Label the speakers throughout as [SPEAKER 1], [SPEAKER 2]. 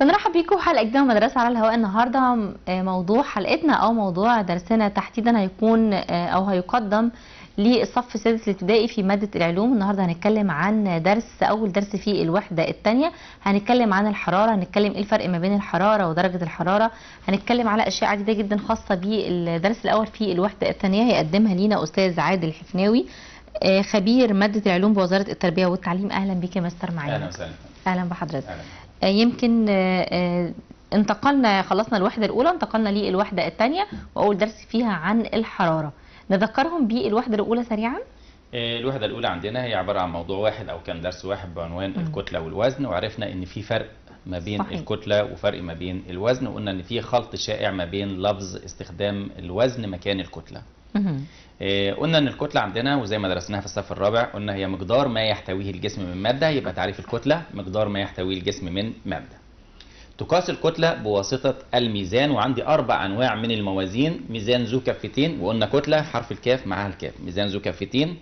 [SPEAKER 1] بنرحب بيكم حلقه جديده من مدرسه على الهواء النهارده آه، موضوع حلقتنا او موضوع درسنا تحديدا هيكون آه، او هيقدم للصف السادس الابتدائي في ماده العلوم النهارده هنتكلم عن درس اول درس في الوحده الثانيه هنتكلم عن الحراره هنتكلم ايه الفرق ما بين الحراره ودرجه الحراره هنتكلم على اشياء عديده جدا خاصه بالدرس الاول في الوحده الثانيه هيقدمها لينا استاذ عادل الحفناوي آه، خبير ماده العلوم بوزاره التربيه والتعليم اهلا بيك يا مستر معانا
[SPEAKER 2] اهلا وسهلا
[SPEAKER 1] اهلا بحضرتك
[SPEAKER 2] اهلا
[SPEAKER 1] آه، يمكن آه، آه، انتقلنا خلصنا الوحدة الأولى انتقلنا للوحدة الثانية وأول درس فيها عن الحرارة نذكرهم بالوحدة الأولى سريعا
[SPEAKER 2] آه، الوحده الاولى عندنا هي عباره عن موضوع واحد او كان درس واحد بعنوان الكتله والوزن وعرفنا ان في فرق ما بين
[SPEAKER 1] صحيح.
[SPEAKER 2] الكتله وفرق ما بين الوزن وقلنا ان في خلط شائع ما بين لفظ استخدام الوزن مكان الكتله
[SPEAKER 1] مهم.
[SPEAKER 2] آه، قلنا ان الكتله عندنا وزي ما درسناها في الصف الرابع قلنا هي مقدار ما يحتويه الجسم من ماده يبقى تعريف الكتله مقدار ما يحتويه الجسم من ماده تقاس الكتله بواسطه الميزان وعندي اربع انواع من الموازين ميزان ذو كفتين وقلنا كتله حرف الكاف معاها الكاف ميزان ذو كفتين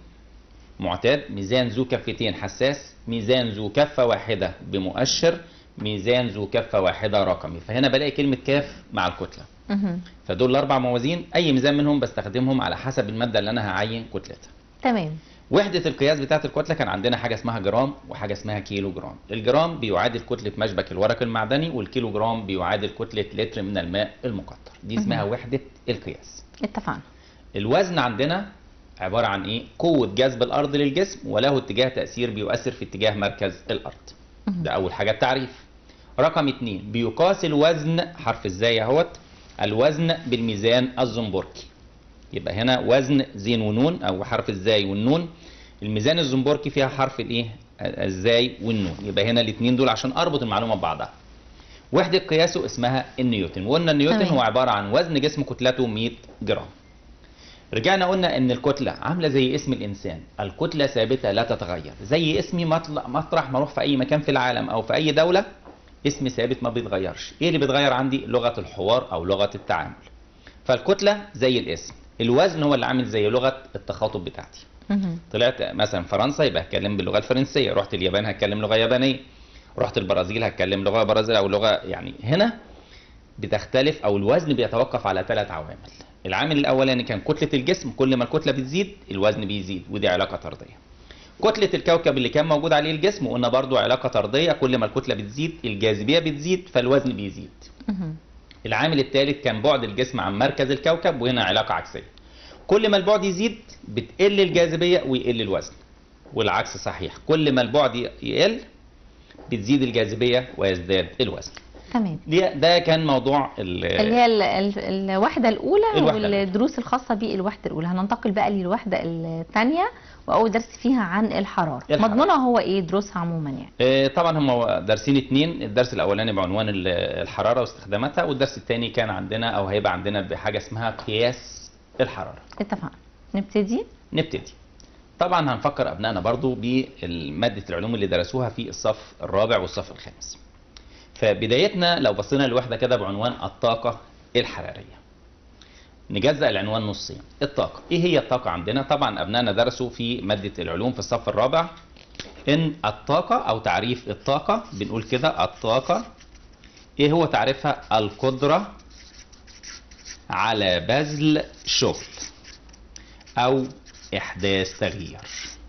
[SPEAKER 2] معتاد ميزان ذو كفتين حساس ميزان ذو كفه واحده بمؤشر ميزان ذو كفه واحده رقمي فهنا بلاقي كلمه كاف مع الكتله
[SPEAKER 1] مهم.
[SPEAKER 2] فدول الاربع موازين اي ميزان منهم بستخدمهم على حسب الماده اللي انا هعين كتلتها
[SPEAKER 1] تمام
[SPEAKER 2] وحده القياس بتاعه الكتله كان عندنا حاجه اسمها جرام وحاجه اسمها كيلو جرام الجرام بيعادل كتله مشبك الورق المعدني والكيلو جرام بيعادل كتله لتر من الماء المقطر دي اسمها وحده القياس
[SPEAKER 1] اتفقنا
[SPEAKER 2] الوزن عندنا عباره عن ايه قوه جذب الارض للجسم وله اتجاه تاثير بيؤثر في اتجاه مركز الارض ده اول حاجه التعريف رقم اتنين بيقاس الوزن حرف ازاي اهوت الوزن بالميزان الزنبركي يبقى هنا وزن زين ونون او حرف الزاي والنون الميزان الزنبركي فيها حرف الايه الزاي والنون يبقى هنا الاثنين دول عشان اربط المعلومه ببعضها وحده قياسه اسمها النيوتن وقلنا النيوتن
[SPEAKER 1] تمام.
[SPEAKER 2] هو عباره عن وزن جسم كتلته 100 جرام رجعنا قلنا ان الكتله عامله زي اسم الانسان الكتله ثابته لا تتغير زي اسمي مطلع مطرح ما اروح في اي مكان في العالم او في اي دوله اسم ثابت ما بيتغيرش ايه اللي بيتغير عندي لغه الحوار او لغه التعامل فالكتله زي الاسم الوزن هو اللي عامل زي لغه التخاطب بتاعتي
[SPEAKER 1] مهم.
[SPEAKER 2] طلعت مثلا فرنسا يبقى هتكلم باللغه الفرنسيه رحت اليابان هتكلم لغه يابانيه رحت البرازيل هتكلم لغه برازيل او لغه يعني هنا بتختلف او الوزن بيتوقف على ثلاث عوامل العامل الاولاني كان كتله الجسم كل ما الكتله بتزيد الوزن بيزيد ودي علاقه طرديه كتله الكوكب اللي كان موجود عليه الجسم وقلنا برضو علاقه طرديه كل ما الكتله بتزيد الجاذبيه بتزيد فالوزن بيزيد
[SPEAKER 1] مهم.
[SPEAKER 2] العامل الثالث كان بعد الجسم عن مركز الكوكب وهنا علاقة عكسية كل ما البعد يزيد بتقل الجاذبية ويقل الوزن والعكس صحيح كل ما البعد يقل بتزيد الجاذبية ويزداد الوزن
[SPEAKER 1] تمام
[SPEAKER 2] دي- ده كان موضوع ال-
[SPEAKER 1] اللي هي ال- ال- الوحدة الأولى
[SPEAKER 2] الوحدة الأولى.
[SPEAKER 1] والدروس الخاصة بالوحدة الأولى هننتقل بقى للوحدة الثانية وأول درس فيها عن الحرارة
[SPEAKER 2] الحرارة.
[SPEAKER 1] مضمونها هو إيه دروسها عموما يعني
[SPEAKER 2] آه، طبعا هم درسين اتنين الدرس الاولاني بعنوان ال- الحرارة واستخداماتها والدرس الثاني كان عندنا او هيبقى عندنا بحاجة اسمها قياس الحرارة
[SPEAKER 1] اتفقنا نبتدي
[SPEAKER 2] نبتدي طبعا هنفكر ابنائنا برضو بماده العلوم اللي درسوها في الصف الرابع والصف الخامس فبدايتنا لو بصينا للوحده كده بعنوان الطاقه الحراريه نجزأ العنوان نصين الطاقة ايه هي الطاقة عندنا طبعا ابنائنا درسوا في مادة العلوم في الصف الرابع ان الطاقة او تعريف الطاقة بنقول كده الطاقة ايه هو تعريفها القدرة على بذل شغل او احداث تغيير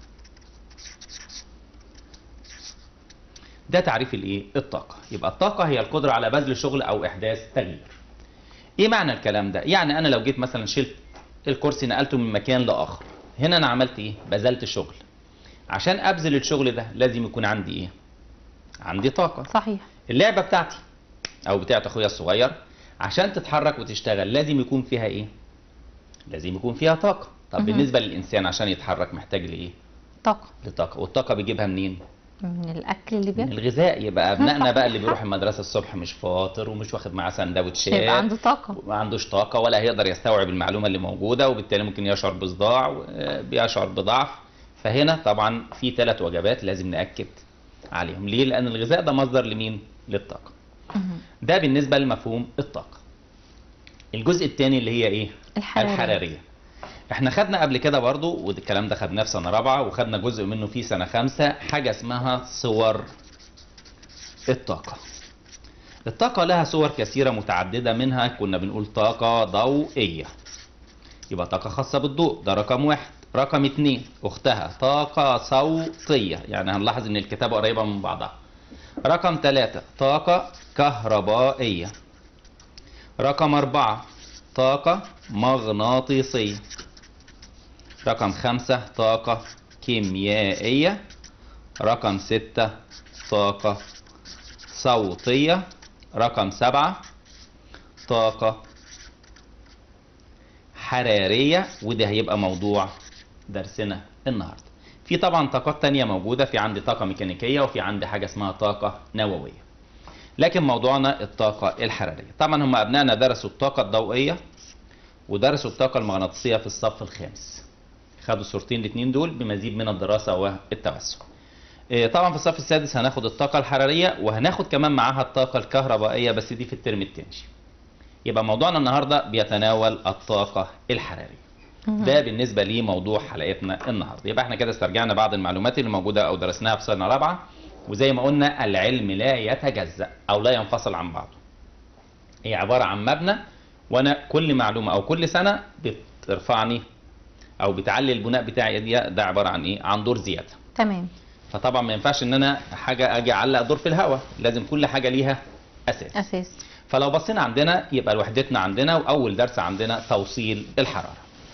[SPEAKER 2] ده تعريف الايه الطاقه يبقى الطاقه هي القدره على بذل شغل او احداث تغيير ايه معنى الكلام ده يعني انا لو جيت مثلا شلت الكرسي نقلته من مكان لاخر هنا انا عملت ايه بذلت شغل عشان ابذل الشغل ده لازم يكون عندي ايه عندي طاقه
[SPEAKER 1] صحيح
[SPEAKER 2] اللعبه بتاعتي او بتاعت اخويا الصغير عشان تتحرك وتشتغل لازم يكون فيها ايه لازم يكون فيها طاقه طب
[SPEAKER 1] مهم.
[SPEAKER 2] بالنسبه للانسان عشان يتحرك محتاج لايه
[SPEAKER 1] طاقة
[SPEAKER 2] لطاقه والطاقه بيجيبها منين
[SPEAKER 1] من الأكل اللي
[SPEAKER 2] من
[SPEAKER 1] بياكل
[SPEAKER 2] الغذاء يبقى ابنائنا بقى اللي بيروح المدرسه الصبح مش فاطر ومش واخد معاه سندوتشات
[SPEAKER 1] يبقى عنده طاقة
[SPEAKER 2] ما عندوش طاقه ولا هيقدر يستوعب المعلومه اللي موجوده وبالتالي ممكن يشعر بصداع بيشعر بضعف فهنا طبعا في ثلاث وجبات لازم ناكد عليهم ليه لان الغذاء ده مصدر لمين للطاقه
[SPEAKER 1] مهم.
[SPEAKER 2] ده بالنسبه لمفهوم الطاقه الجزء الثاني اللي هي ايه
[SPEAKER 1] الحرارية.
[SPEAKER 2] الحراريه احنا خدنا قبل كده برضو والكلام ده خدناه في سنه رابعه وخدنا جزء منه في سنه خمسه حاجه اسمها صور الطاقه الطاقة لها صور كثيرة متعددة منها كنا بنقول طاقة ضوئية يبقى طاقة خاصة بالضوء ده رقم واحد رقم اتنين اختها طاقة صوتية يعني هنلاحظ ان الكتابة قريبة من بعضها رقم ثلاثة طاقة كهربائية رقم أربعة طاقة مغناطيسية رقم خمسة طاقة كيميائية رقم ستة طاقة صوتية رقم سبعة طاقة حرارية وده هيبقى موضوع درسنا النهاردة في طبعا طاقات تانية موجودة في عندي طاقة ميكانيكية وفي عندي حاجة اسمها طاقة نووية لكن موضوعنا الطاقة الحرارية طبعا هم أبنائنا درسوا الطاقة الضوئية ودرسوا الطاقة المغناطيسية في الصف الخامس خدوا الصورتين الاثنين دول بمزيد من الدراسة والتوسع إيه، طبعا في الصف السادس هناخد الطاقة الحرارية وهناخد كمان معاها الطاقة الكهربائية بس دي في الترم التاني يبقى موضوعنا النهاردة بيتناول الطاقة الحرارية ده بالنسبة لموضوع حلقتنا النهاردة يبقى احنا كده استرجعنا بعض المعلومات اللي موجودة او درسناها في سنة رابعة وزي ما قلنا العلم لا يتجزأ او لا ينفصل عن بعضه هي عبارة عن مبنى وانا كل معلومة او كل سنة بترفعني او بتعلي البناء بتاعي دي ده عبارة عن ايه عن دور زيادة
[SPEAKER 1] تمام
[SPEAKER 2] فطبعا ما ينفعش ان انا حاجة اجي اعلق دور في الهواء لازم كل حاجة ليها اساس
[SPEAKER 1] اساس
[SPEAKER 2] فلو بصينا عندنا يبقى وحدتنا عندنا واول درس عندنا توصيل الحراره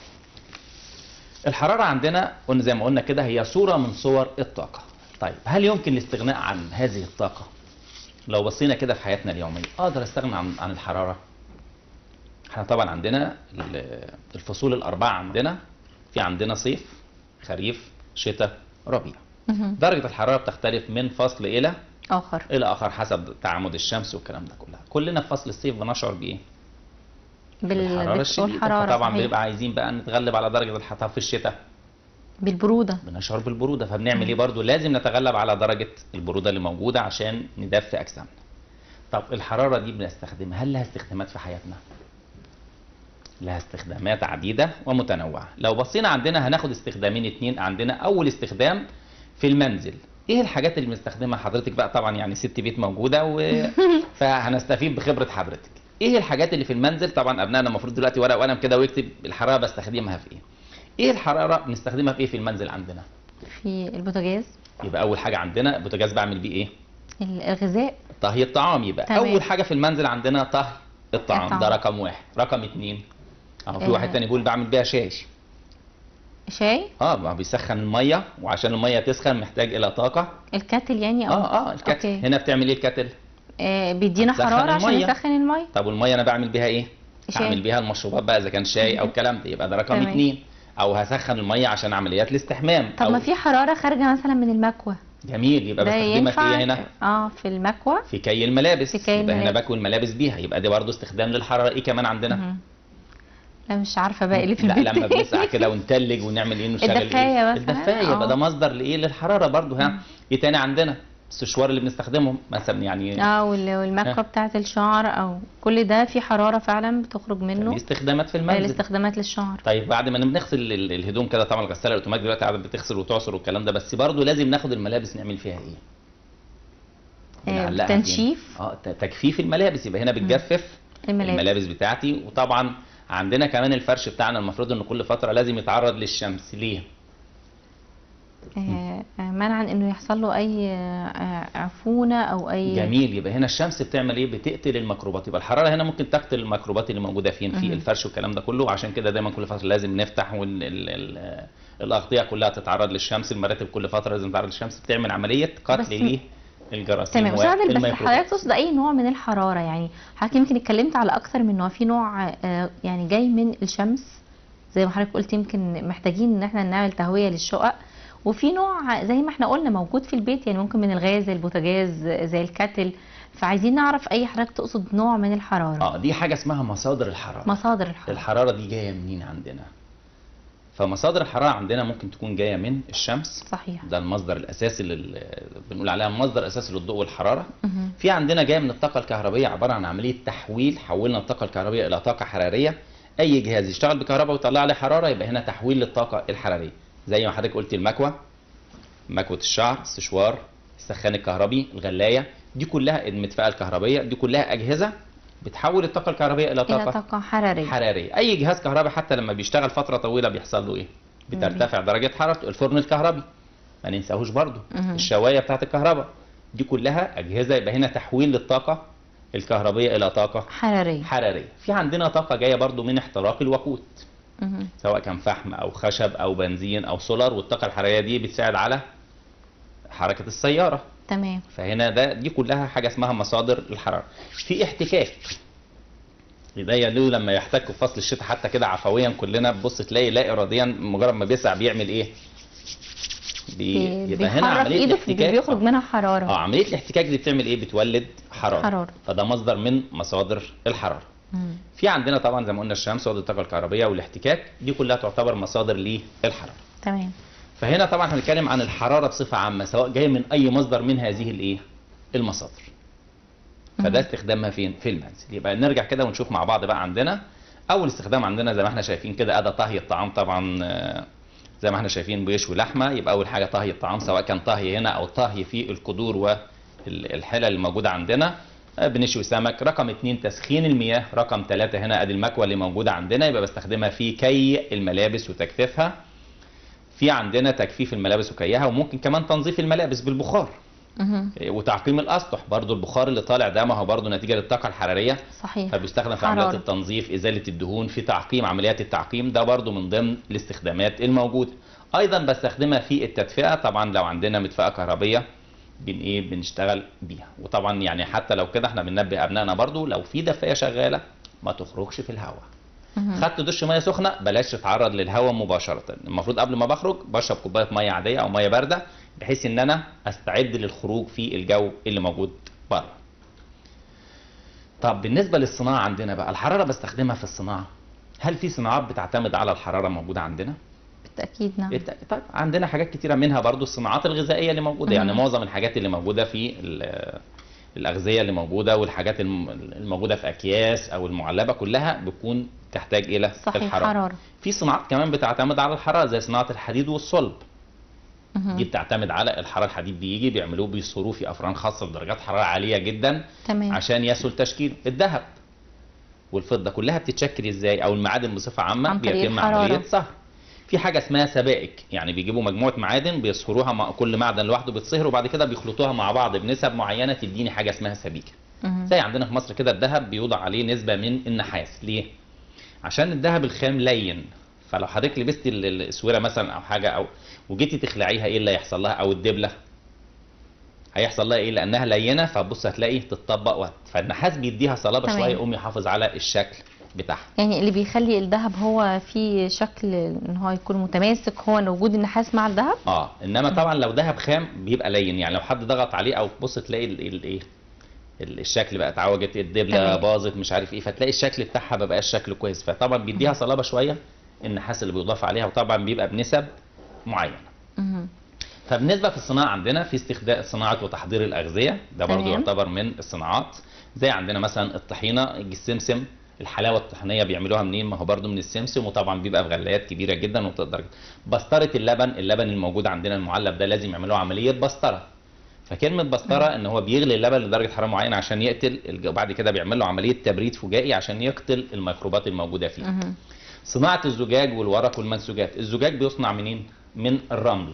[SPEAKER 2] الحراره عندنا قلنا زي ما قلنا كده هي صوره من صور الطاقه طيب هل يمكن الاستغناء عن هذه الطاقه لو بصينا كده في حياتنا اليوميه اقدر استغنى عن عن الحراره احنا طبعا عندنا ال- الفصول الاربعه عندنا في عندنا صيف خريف شتاء ربيع
[SPEAKER 1] مهم.
[SPEAKER 2] درجه الحراره بتختلف من فصل الى
[SPEAKER 1] اخر
[SPEAKER 2] الى اخر حسب تعامد الشمس والكلام ده كله كلنا في فصل الصيف بنشعر بايه
[SPEAKER 1] بال
[SPEAKER 2] الشديدة
[SPEAKER 1] بالحراره
[SPEAKER 2] فطبعا
[SPEAKER 1] صحيح.
[SPEAKER 2] بنبقى عايزين بقى نتغلب على درجه الحراره في الشتاء
[SPEAKER 1] بالبروده
[SPEAKER 2] بنشعر بالبروده فبنعمل ايه برضو لازم نتغلب على درجه البروده اللي موجوده عشان ندفي اجسامنا طب الحراره دي بنستخدمها هل لها استخدامات في حياتنا لها استخدامات عديده ومتنوعه لو بصينا عندنا هناخد استخدامين اتنين عندنا اول استخدام في المنزل ايه الحاجات اللي بنستخدمها حضرتك بقى طبعا يعني ست بيت موجوده و... فهنستفيد بخبره حضرتك ايه الحاجات اللي في المنزل طبعا ابنائنا المفروض دلوقتي ورقه وقلم كده ويكتب الحراره بستخدمها في ايه ايه الحراره بنستخدمها في ايه في المنزل عندنا
[SPEAKER 1] في البوتاجاز
[SPEAKER 2] يبقى اول حاجه عندنا البوتاجاز بعمل بيه ايه
[SPEAKER 1] ال- الغذاء
[SPEAKER 2] طهي الطعام يبقى
[SPEAKER 1] تمام.
[SPEAKER 2] اول حاجه في المنزل عندنا طهي الطعام
[SPEAKER 1] الطعام.
[SPEAKER 2] ده رقم واحد رقم اتنين اهو في
[SPEAKER 1] آه.
[SPEAKER 2] واحد تاني بيقول بعمل بيها شاي
[SPEAKER 1] شاي
[SPEAKER 2] اه ما بيسخن الميه وعشان الميه تسخن محتاج الى طاقه
[SPEAKER 1] الكاتل يعني او
[SPEAKER 2] اه اه الكتل
[SPEAKER 1] أوكي.
[SPEAKER 2] هنا بتعمل ايه الكتل
[SPEAKER 1] آه بيدينا
[SPEAKER 2] هتسخن
[SPEAKER 1] حراره عشان
[SPEAKER 2] المية.
[SPEAKER 1] يسخن الميه
[SPEAKER 2] طب والميه انا بعمل بيها ايه
[SPEAKER 1] شاي.
[SPEAKER 2] هعمل بيها المشروبات بقى اذا كان شاي او الكلام ده يبقى ده رقم
[SPEAKER 1] تمام.
[SPEAKER 2] اتنين او هسخن الميه عشان عمليات الاستحمام
[SPEAKER 1] طب
[SPEAKER 2] أو
[SPEAKER 1] ما في حراره خارجه مثلا من المكوى
[SPEAKER 2] جميل يبقى
[SPEAKER 1] ده
[SPEAKER 2] بستخدمها في
[SPEAKER 1] ينفع
[SPEAKER 2] ايه هنا
[SPEAKER 1] اه في المكوى
[SPEAKER 2] في كي الملابس
[SPEAKER 1] في كي
[SPEAKER 2] يبقى هنا
[SPEAKER 1] الملابس.
[SPEAKER 2] بكوي الملابس بيها يبقى دي برضه استخدام للحراره ايه كمان عندنا
[SPEAKER 1] مهم. لا مش عارفه بقى اللي في
[SPEAKER 2] لا
[SPEAKER 1] البيت
[SPEAKER 2] لما بنسقع كده ونتلج ونعمل ايه نشغل
[SPEAKER 1] الدفاية
[SPEAKER 2] ايه
[SPEAKER 1] مثلا،
[SPEAKER 2] الدفايه يبقى
[SPEAKER 1] آه.
[SPEAKER 2] ده مصدر لايه للحراره برضه ها ايه تاني عندنا السشوار اللي بنستخدمهم مثلا يعني
[SPEAKER 1] اه وال- والمكوى
[SPEAKER 2] ها.
[SPEAKER 1] بتاعه الشعر او كل ده في حراره فعلا بتخرج
[SPEAKER 2] دي
[SPEAKER 1] منه
[SPEAKER 2] استخدامات في المنزل
[SPEAKER 1] الاستخدامات للشعر
[SPEAKER 2] طيب بعد ما بنغسل ال- الهدوم كده طبعا الغساله الاوتوماتيك دلوقتي قاعده بتغسل وتعصر والكلام ده بس برضه لازم ناخد الملابس نعمل فيها ايه؟
[SPEAKER 1] آه،
[SPEAKER 2] بنعلقها فين؟
[SPEAKER 1] تنشيف
[SPEAKER 2] اه ت- تجفيف الملابس يبقى هنا بتجفف
[SPEAKER 1] الملابس.
[SPEAKER 2] الملابس بتاعتي وطبعا عندنا كمان الفرش بتاعنا المفروض ان كل فتره لازم يتعرض للشمس ليه؟
[SPEAKER 1] آه، آه، منعا انه يحصل له اي آه، عفونه او اي
[SPEAKER 2] جميل يبقى هنا الشمس بتعمل ايه بتقتل الميكروبات يبقى الحراره هنا ممكن تقتل الميكروبات اللي موجوده فين في
[SPEAKER 1] مهم.
[SPEAKER 2] الفرش والكلام ده كله عشان كده دايما كل فتره لازم نفتح وال ال- ال- الاغطيه كلها تتعرض للشمس المراتب كل فتره لازم تتعرض للشمس بتعمل عمليه
[SPEAKER 1] بس-
[SPEAKER 2] قتل ليه الجراثيم
[SPEAKER 1] تمام استاذ عادل بس
[SPEAKER 2] والميكروبات.
[SPEAKER 1] حضرتك تقصد اي نوع من الحراره يعني حضرتك يمكن اتكلمت على اكثر من نوع في نوع آه، يعني جاي من الشمس زي ما حضرتك قلت يمكن محتاجين ان احنا نعمل تهويه للشقق وفي نوع زي ما احنا قلنا موجود في البيت يعني ممكن من الغاز زي البوتاجاز زي الكاتل فعايزين نعرف اي حضرتك تقصد نوع من الحراره
[SPEAKER 2] اه دي حاجه اسمها مصادر الحراره
[SPEAKER 1] مصادر الحراره
[SPEAKER 2] الحراره دي جايه منين عندنا فمصادر الحراره عندنا ممكن تكون جايه من الشمس
[SPEAKER 1] صحيح
[SPEAKER 2] ده المصدر الاساسي لل... بنقول عليها مصدر اساسي للضوء والحراره
[SPEAKER 1] مهم.
[SPEAKER 2] في عندنا جايه من الطاقه الكهربيه عباره عن عمليه تحويل حولنا الطاقه الكهربيه الى طاقه حراريه اي جهاز يشتغل بكهرباء ويطلع لي حراره يبقى هنا تحويل للطاقه الحراريه زي ما حضرتك قلت المكوى مكوه الشعر السشوار السخان الكهربي الغلايه دي كلها المدفأة الكهربيه دي كلها اجهزه بتحول الطاقه الكهربيه الى
[SPEAKER 1] الى
[SPEAKER 2] طاقه
[SPEAKER 1] طاقه حراريه
[SPEAKER 2] حراريه اي جهاز كهربي حتى لما بيشتغل فتره طويله بيحصل له ايه بترتفع درجه حرارته الفرن الكهربي ما ننساهوش برضو
[SPEAKER 1] مهم.
[SPEAKER 2] الشوايه بتاعت الكهرباء دي كلها اجهزه يبقى هنا تحويل للطاقه الكهربيه الى طاقه
[SPEAKER 1] حراريه
[SPEAKER 2] حراريه في عندنا طاقه جايه برضو من احتراق الوقود
[SPEAKER 1] مهم.
[SPEAKER 2] سواء كان فحم او خشب او بنزين او سولار والطاقه الحراريه دي بتساعد على حركه السياره
[SPEAKER 1] تمام
[SPEAKER 2] فهنا ده دي كلها حاجه اسمها مصادر الحراره في احتكاك ايديا له لما يحتك في فصل الشتاء حتى كده عفويا كلنا تبص تلاقي لا اراديا مجرد ما بيسع بيعمل ايه بي... يبقى هنا
[SPEAKER 1] بيحرك
[SPEAKER 2] عمليه
[SPEAKER 1] ايده
[SPEAKER 2] الاحتكاك
[SPEAKER 1] بيخرج
[SPEAKER 2] آه.
[SPEAKER 1] منها حراره
[SPEAKER 2] اه عمليه الاحتكاك دي بتعمل ايه بتولد حراره
[SPEAKER 1] حرارة.
[SPEAKER 2] فده مصدر من مصادر الحراره
[SPEAKER 1] مم.
[SPEAKER 2] في عندنا طبعا زي ما قلنا الشمس وقت الطاقه الكهربيه والاحتكاك دي كلها تعتبر مصادر للحراره
[SPEAKER 1] تمام
[SPEAKER 2] فهنا طبعا هنتكلم عن الحراره بصفه عامه سواء جايه من اي مصدر من هذه الايه المصادر فده
[SPEAKER 1] مهم.
[SPEAKER 2] استخدامها فين في المنزل يبقى نرجع كده ونشوف مع بعض بقى عندنا اول استخدام عندنا زي ما احنا شايفين كده اداه طهي الطعام طبعا آه، زي ما احنا شايفين بيشوي لحمه يبقى اول حاجه طهي الطعام سواء كان طهي هنا او طهي في القدور والحلل الموجوده عندنا آه، بنشوي سمك رقم اتنين تسخين المياه رقم ثلاثة هنا ادي المكوى اللي موجوده عندنا يبقى بستخدمها في كي الملابس وتجفيفها في عندنا تجفيف الملابس وكيها وممكن كمان تنظيف الملابس بالبخار
[SPEAKER 1] مهم.
[SPEAKER 2] وتعقيم الاسطح برضو البخار اللي طالع ده ما هو برضو نتيجه للطاقه الحراريه
[SPEAKER 1] صحيح
[SPEAKER 2] فبيستخدم في
[SPEAKER 1] حرارة.
[SPEAKER 2] عمليات التنظيف ازاله الدهون في تعقيم عمليات التعقيم ده برضو من ضمن الاستخدامات الموجوده ايضا بستخدمها في التدفئه طبعا لو عندنا مدفأة كهربيه بن ايه بنشتغل بيها وطبعا يعني حتى لو كده احنا بننبه ابنائنا برضو لو في دفايه شغاله ما تخرجش في الهواء
[SPEAKER 1] مهم.
[SPEAKER 2] خدت دش ميه سخنه بلاش تتعرض للهواء مباشره المفروض قبل ما بخرج بشرب كوبايه ميه عاديه او ميه بارده بحيث ان انا استعد للخروج في الجو اللي موجود بره طب بالنسبه للصناعه عندنا بقى الحراره بستخدمها في الصناعه هل في صناعات بتعتمد على الحراره موجوده عندنا
[SPEAKER 1] بالتاكيد نعم
[SPEAKER 2] الت- طيب عندنا حاجات كتيره منها برضو الصناعات الغذائيه اللي موجوده يعني
[SPEAKER 1] مهم.
[SPEAKER 2] معظم الحاجات اللي موجوده في ال- الاغذيه اللي موجوده والحاجات الم- الموجوده في اكياس او المعلبه كلها بتكون تحتاج الى
[SPEAKER 1] صحيح
[SPEAKER 2] الحراره
[SPEAKER 1] حراره
[SPEAKER 2] في صناعات كمان بتعتمد على الحراره زي صناعه الحديد والصلب
[SPEAKER 1] مهم.
[SPEAKER 2] دي بتعتمد على الحراره الحديد بيجي بيعملوه بيصهروه في افران خاصه بدرجات حراره عاليه جدا
[SPEAKER 1] تمام
[SPEAKER 2] عشان يسهل تشكيله الذهب والفضه كلها بتتشكل ازاي او المعادن بصفه عامه
[SPEAKER 1] عن طريق
[SPEAKER 2] بيتم
[SPEAKER 1] الحرارة.
[SPEAKER 2] عمليه صهر في حاجه اسمها سبائك يعني بيجيبوا مجموعه معادن بيصهروها مع كل معدن لوحده بيتصهر وبعد كده بيخلطوها مع بعض بنسب معينه تديني حاجه اسمها سبيكه
[SPEAKER 1] مهم.
[SPEAKER 2] زي عندنا في مصر كده الذهب بيوضع عليه نسبة من النحاس ليه؟ عشان الذهب الخام لين فلو حضرتك لبست ال- الاسوره مثلا او حاجه او وجيتي تخلعيها ايه اللي هيحصل لها او الدبله هيحصل لها ايه لانها لينه فبص هتلاقي تتطبق وقت فالنحاس بيديها صلابه
[SPEAKER 1] تمام.
[SPEAKER 2] شويه يقوم يحافظ على الشكل بتاعها
[SPEAKER 1] يعني اللي بيخلي الذهب هو في شكل ان هو يكون متماسك هو إن وجود النحاس مع الذهب
[SPEAKER 2] اه انما طبعا لو ذهب خام بيبقى لين يعني لو حد ضغط عليه او بص تلاقي ال- ال- ايه ال- الشكل بقى اتعوجت الدبله
[SPEAKER 1] تمام.
[SPEAKER 2] باظت مش عارف ايه فتلاقي الشكل بتاعها ما بقاش شكله كويس فطبعا بيديها صلابه شويه النحاس اللي بيضاف عليها وطبعا بيبقى بنسب معينه
[SPEAKER 1] مهم.
[SPEAKER 2] فبالنسبه في الصناعه عندنا في استخدام صناعه وتحضير الاغذيه ده برضو
[SPEAKER 1] تمام.
[SPEAKER 2] يعتبر من الصناعات زي عندنا مثلا الطحينه السمسم الحلاوه الطحينيه بيعملوها منين ما هو برضو من السمسم وطبعا بيبقى في غلايات كبيره جدا وتقدر بسطره اللبن اللبن الموجود عندنا المعلب ده لازم يعملوه عمليه بسطره فكلمه بسطره ان هو بيغلي اللبن لدرجه حراره معينه عشان يقتل الج- وبعد كده بيعمل له عمليه تبريد فجائي عشان يقتل الميكروبات الموجوده فيه
[SPEAKER 1] مهم.
[SPEAKER 2] صناعة الزجاج والورق والمنسوجات الزجاج بيصنع منين؟ من الرمل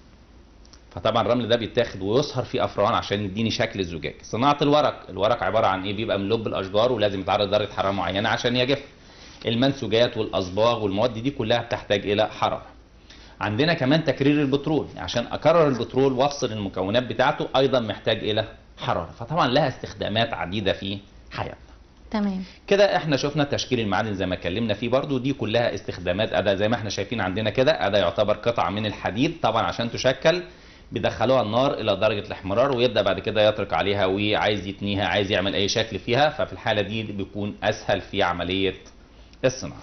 [SPEAKER 2] فطبعا الرمل ده بيتاخد ويصهر في افران عشان يديني شكل الزجاج صناعة الورق الورق عبارة عن ايه بيبقى من لب الاشجار ولازم يتعرض لدرجة حرارة معينة عشان يجف المنسوجات والاصباغ والمواد دي كلها بتحتاج الى حرارة عندنا كمان تكرير البترول عشان اكرر البترول وافصل المكونات بتاعته ايضا محتاج الى حرارة فطبعا لها استخدامات عديدة في حياتنا
[SPEAKER 1] تمام
[SPEAKER 2] كده احنا شفنا تشكيل المعادن زي ما اتكلمنا فيه برضو دي كلها استخدامات اداة زي ما احنا شايفين عندنا كده اداة يعتبر قطعة من الحديد طبعا عشان تشكل بيدخلوها النار الى درجة الاحمرار ويبدأ بعد كده يطرق عليها وعايز يتنيها عايز يعمل اي شكل فيها ففي الحالة دي بيكون اسهل في عملية الصناعة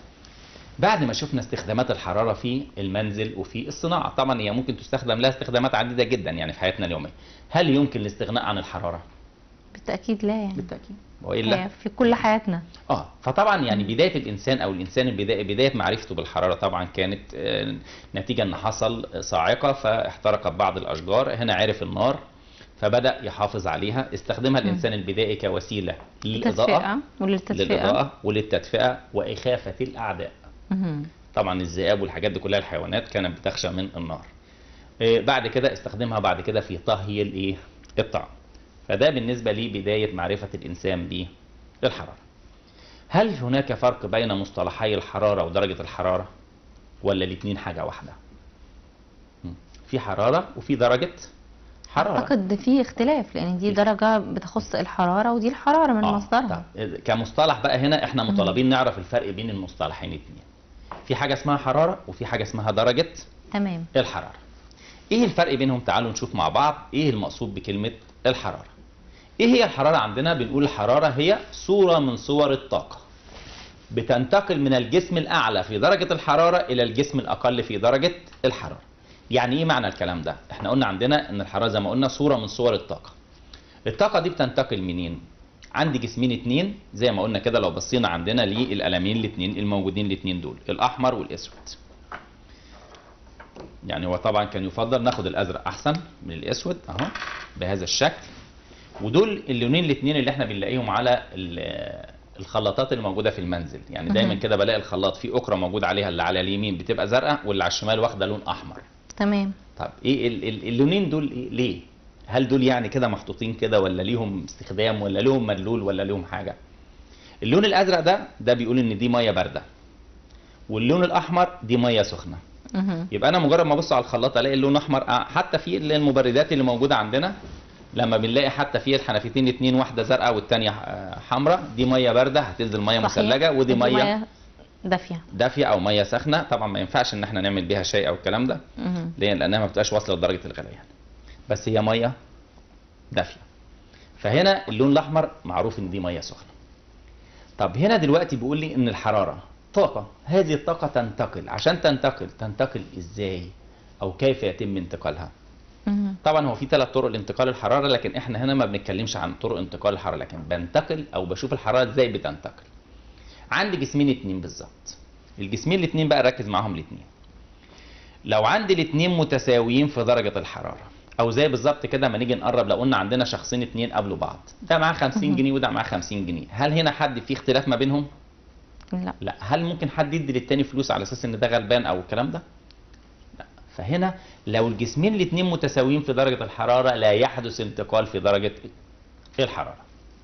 [SPEAKER 2] بعد ما شفنا استخدامات الحرارة في المنزل وفي الصناعة طبعا هي ممكن تستخدم لها استخدامات عديدة جدا يعني في حياتنا اليومية هل يمكن الاستغناء عن الحرارة؟
[SPEAKER 1] بالتاكيد لا يعني
[SPEAKER 2] بالتأكيد وإلا
[SPEAKER 1] هي في كل حياتنا
[SPEAKER 2] اه فطبعا يعني بدايه الانسان او الانسان البدايه بدايه معرفته بالحراره طبعا كانت آه، نتيجه ان حصل صاعقه فاحترقت بعض الاشجار هنا عرف النار فبدا يحافظ عليها استخدمها الانسان البدائي كوسيله للاضاءه
[SPEAKER 1] التدفئة وللتدفئة
[SPEAKER 2] للاضاءه وللتدفئه واخافه الاعداء
[SPEAKER 1] مهم.
[SPEAKER 2] طبعا الذئاب والحاجات دي كلها الحيوانات كانت بتخشى من النار إيه، بعد كده استخدمها بعد كده في طهي الايه الطعام فده بالنسبه لي بدايه معرفه الانسان بالحراره هل هناك فرق بين مصطلحي الحراره ودرجه الحراره ولا الاثنين حاجه واحده مم. في حراره وفي درجه حراره
[SPEAKER 1] اعتقد في اختلاف لان دي درجة بتخص الحرارة ودي الحرارة من
[SPEAKER 2] آه،
[SPEAKER 1] مصدرها
[SPEAKER 2] طب كمصطلح بقى هنا احنا مطالبين نعرف الفرق بين المصطلحين الاثنين في حاجه اسمها حراره وفي حاجه اسمها درجه
[SPEAKER 1] تمام
[SPEAKER 2] الحرارة ايه الفرق بينهم تعالوا نشوف مع بعض ايه المقصود بكلمة الحرارة ايه هي الحرارة عندنا بنقول الحرارة هي صورة من صور الطاقة بتنتقل من الجسم الأعلى في درجة الحرارة إلى الجسم الأقل في درجة الحرارة يعني ايه معنى الكلام ده احنا قلنا عندنا ان الحرارة زي ما قلنا صورة من صور الطاقة الطاقة دي بتنتقل منين عندي جسمين اتنين زي ما قلنا كده لو بصينا عندنا للقلمين الاتنين الموجودين الاتنين دول الأحمر والأسود يعني هو طبعا كان يفضل ناخد الازرق احسن من الاسود اهو بهذا الشكل ودول اللونين الاثنين اللي احنا بنلاقيهم على ال- الخلاطات اللي موجوده في المنزل يعني دايما
[SPEAKER 1] مهم.
[SPEAKER 2] كده بلاقي الخلاط فيه اكره موجود عليها اللي على اليمين بتبقى زرقاء واللي على الشمال واخده لون احمر
[SPEAKER 1] تمام
[SPEAKER 2] طب ايه ال- ال- اللونين دول إيه ليه هل دول يعني كده محطوطين كده ولا ليهم استخدام ولا لهم مدلول ولا لهم حاجه اللون الازرق ده ده بيقول ان دي ميه بارده واللون الاحمر دي ميه سخنه
[SPEAKER 1] مهم.
[SPEAKER 2] يبقى انا مجرد ما ابص على الخلاط الاقي اللون احمر آه، حتى في اللي المبردات اللي موجوده عندنا لما بنلاقي حتى في الحنفيتين اتنين واحده زرقاء والتانيه حمراء دي ميه بارده هتنزل ميه
[SPEAKER 1] صحيح.
[SPEAKER 2] مثلجه ودي ميه
[SPEAKER 1] دافية
[SPEAKER 2] دافيه او ميه ساخنه طبعا ما ينفعش ان احنا نعمل بيها شاي او الكلام ده
[SPEAKER 1] مهم.
[SPEAKER 2] ليه لانها ما بتبقاش واصله لدرجه الغليان بس هي ميه دافيه فهنا اللون الاحمر معروف ان دي ميه سخنه طب هنا دلوقتي بيقول لي ان الحراره طاقه هذه الطاقه تنتقل عشان تنتقل تنتقل ازاي او كيف يتم انتقالها
[SPEAKER 1] مهم.
[SPEAKER 2] طبعا هو في ثلاث طرق لانتقال الحراره لكن احنا هنا ما بنتكلمش عن طرق انتقال الحراره لكن بنتقل او بشوف الحراره ازاي بتنتقل عندي جسمين اتنين بالظبط الجسمين الاتنين بقى ركز معاهم الاتنين لو عندي الاتنين متساويين في درجه الحراره او زي بالظبط كده ما نيجي نقرب لو قلنا عندنا شخصين اتنين قابلوا بعض ده معاه 50
[SPEAKER 1] مهم.
[SPEAKER 2] جنيه وده معاه 50 جنيه هل هنا حد في اختلاف ما بينهم
[SPEAKER 1] لا
[SPEAKER 2] لا هل ممكن حد يدي للتاني فلوس على اساس ان ده غلبان او الكلام ده لا فهنا لو الجسمين الاثنين متساويين في درجة الحرارة لا يحدث انتقال في درجة الحرارة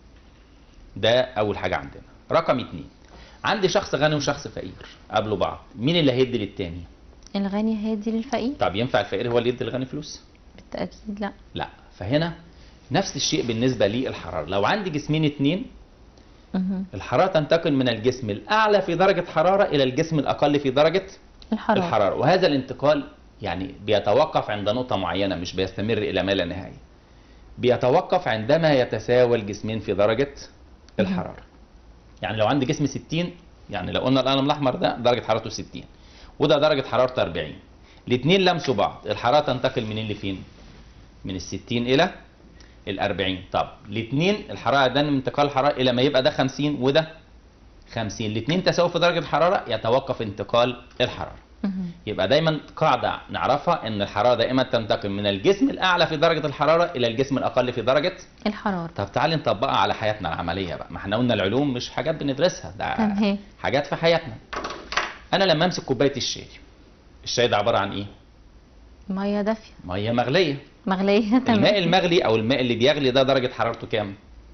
[SPEAKER 2] ده اول حاجة عندنا رقم اتنين عندي شخص غني وشخص فقير قابلوا بعض مين اللي هيدي للتاني
[SPEAKER 1] الغني هادي للفقير
[SPEAKER 2] طب ينفع الفقير هو اللي يدي للغني فلوس
[SPEAKER 1] بالتأكيد لا
[SPEAKER 2] لا فهنا نفس الشيء بالنسبة للحرارة لو عندي جسمين اتنين
[SPEAKER 1] مهم.
[SPEAKER 2] الحرارة تنتقل من الجسم الأعلى في درجة حرارة إلى الجسم الأقل في درجة
[SPEAKER 1] الحرارة
[SPEAKER 2] الحرارة وهذا الانتقال يعني بيتوقف عند نقطة معينة مش بيستمر إلى ما لا نهاية بيتوقف عندما يتساوى الجسمين في درجة الحرارة يعني لو عندي جسم 60 يعني لو قلنا القلم الأحمر ده درجة حرارته 60 وده درجة حرارته 40 الاثنين لمسوا بعض الحرارة تنتقل منين لفين؟ من ال 60 إلى ال 40 طب الاثنين الحرارة ده من انتقال الحرارة إلى ما يبقى ده 50 وده 50 الاثنين تساووا في درجة الحرارة يتوقف انتقال الحرارة
[SPEAKER 1] مهم.
[SPEAKER 2] يبقى دايما قاعدة نعرفها ان الحرارة دائما تنتقل من الجسم الاعلى في درجة الحرارة الى الجسم الاقل في درجة
[SPEAKER 1] الحرارة
[SPEAKER 2] طب تعالي نطبقها على حياتنا العملية بقى ما احنا قلنا العلوم مش حاجات بندرسها ده
[SPEAKER 1] تمام
[SPEAKER 2] حاجات في حياتنا انا لما امسك كوباية الشاي الشاي ده عبارة عن ايه
[SPEAKER 1] مية دافية
[SPEAKER 2] مية مغلية
[SPEAKER 1] مغلية تمام
[SPEAKER 2] الماء المغلي او الماء اللي بيغلي ده درجة حرارته كام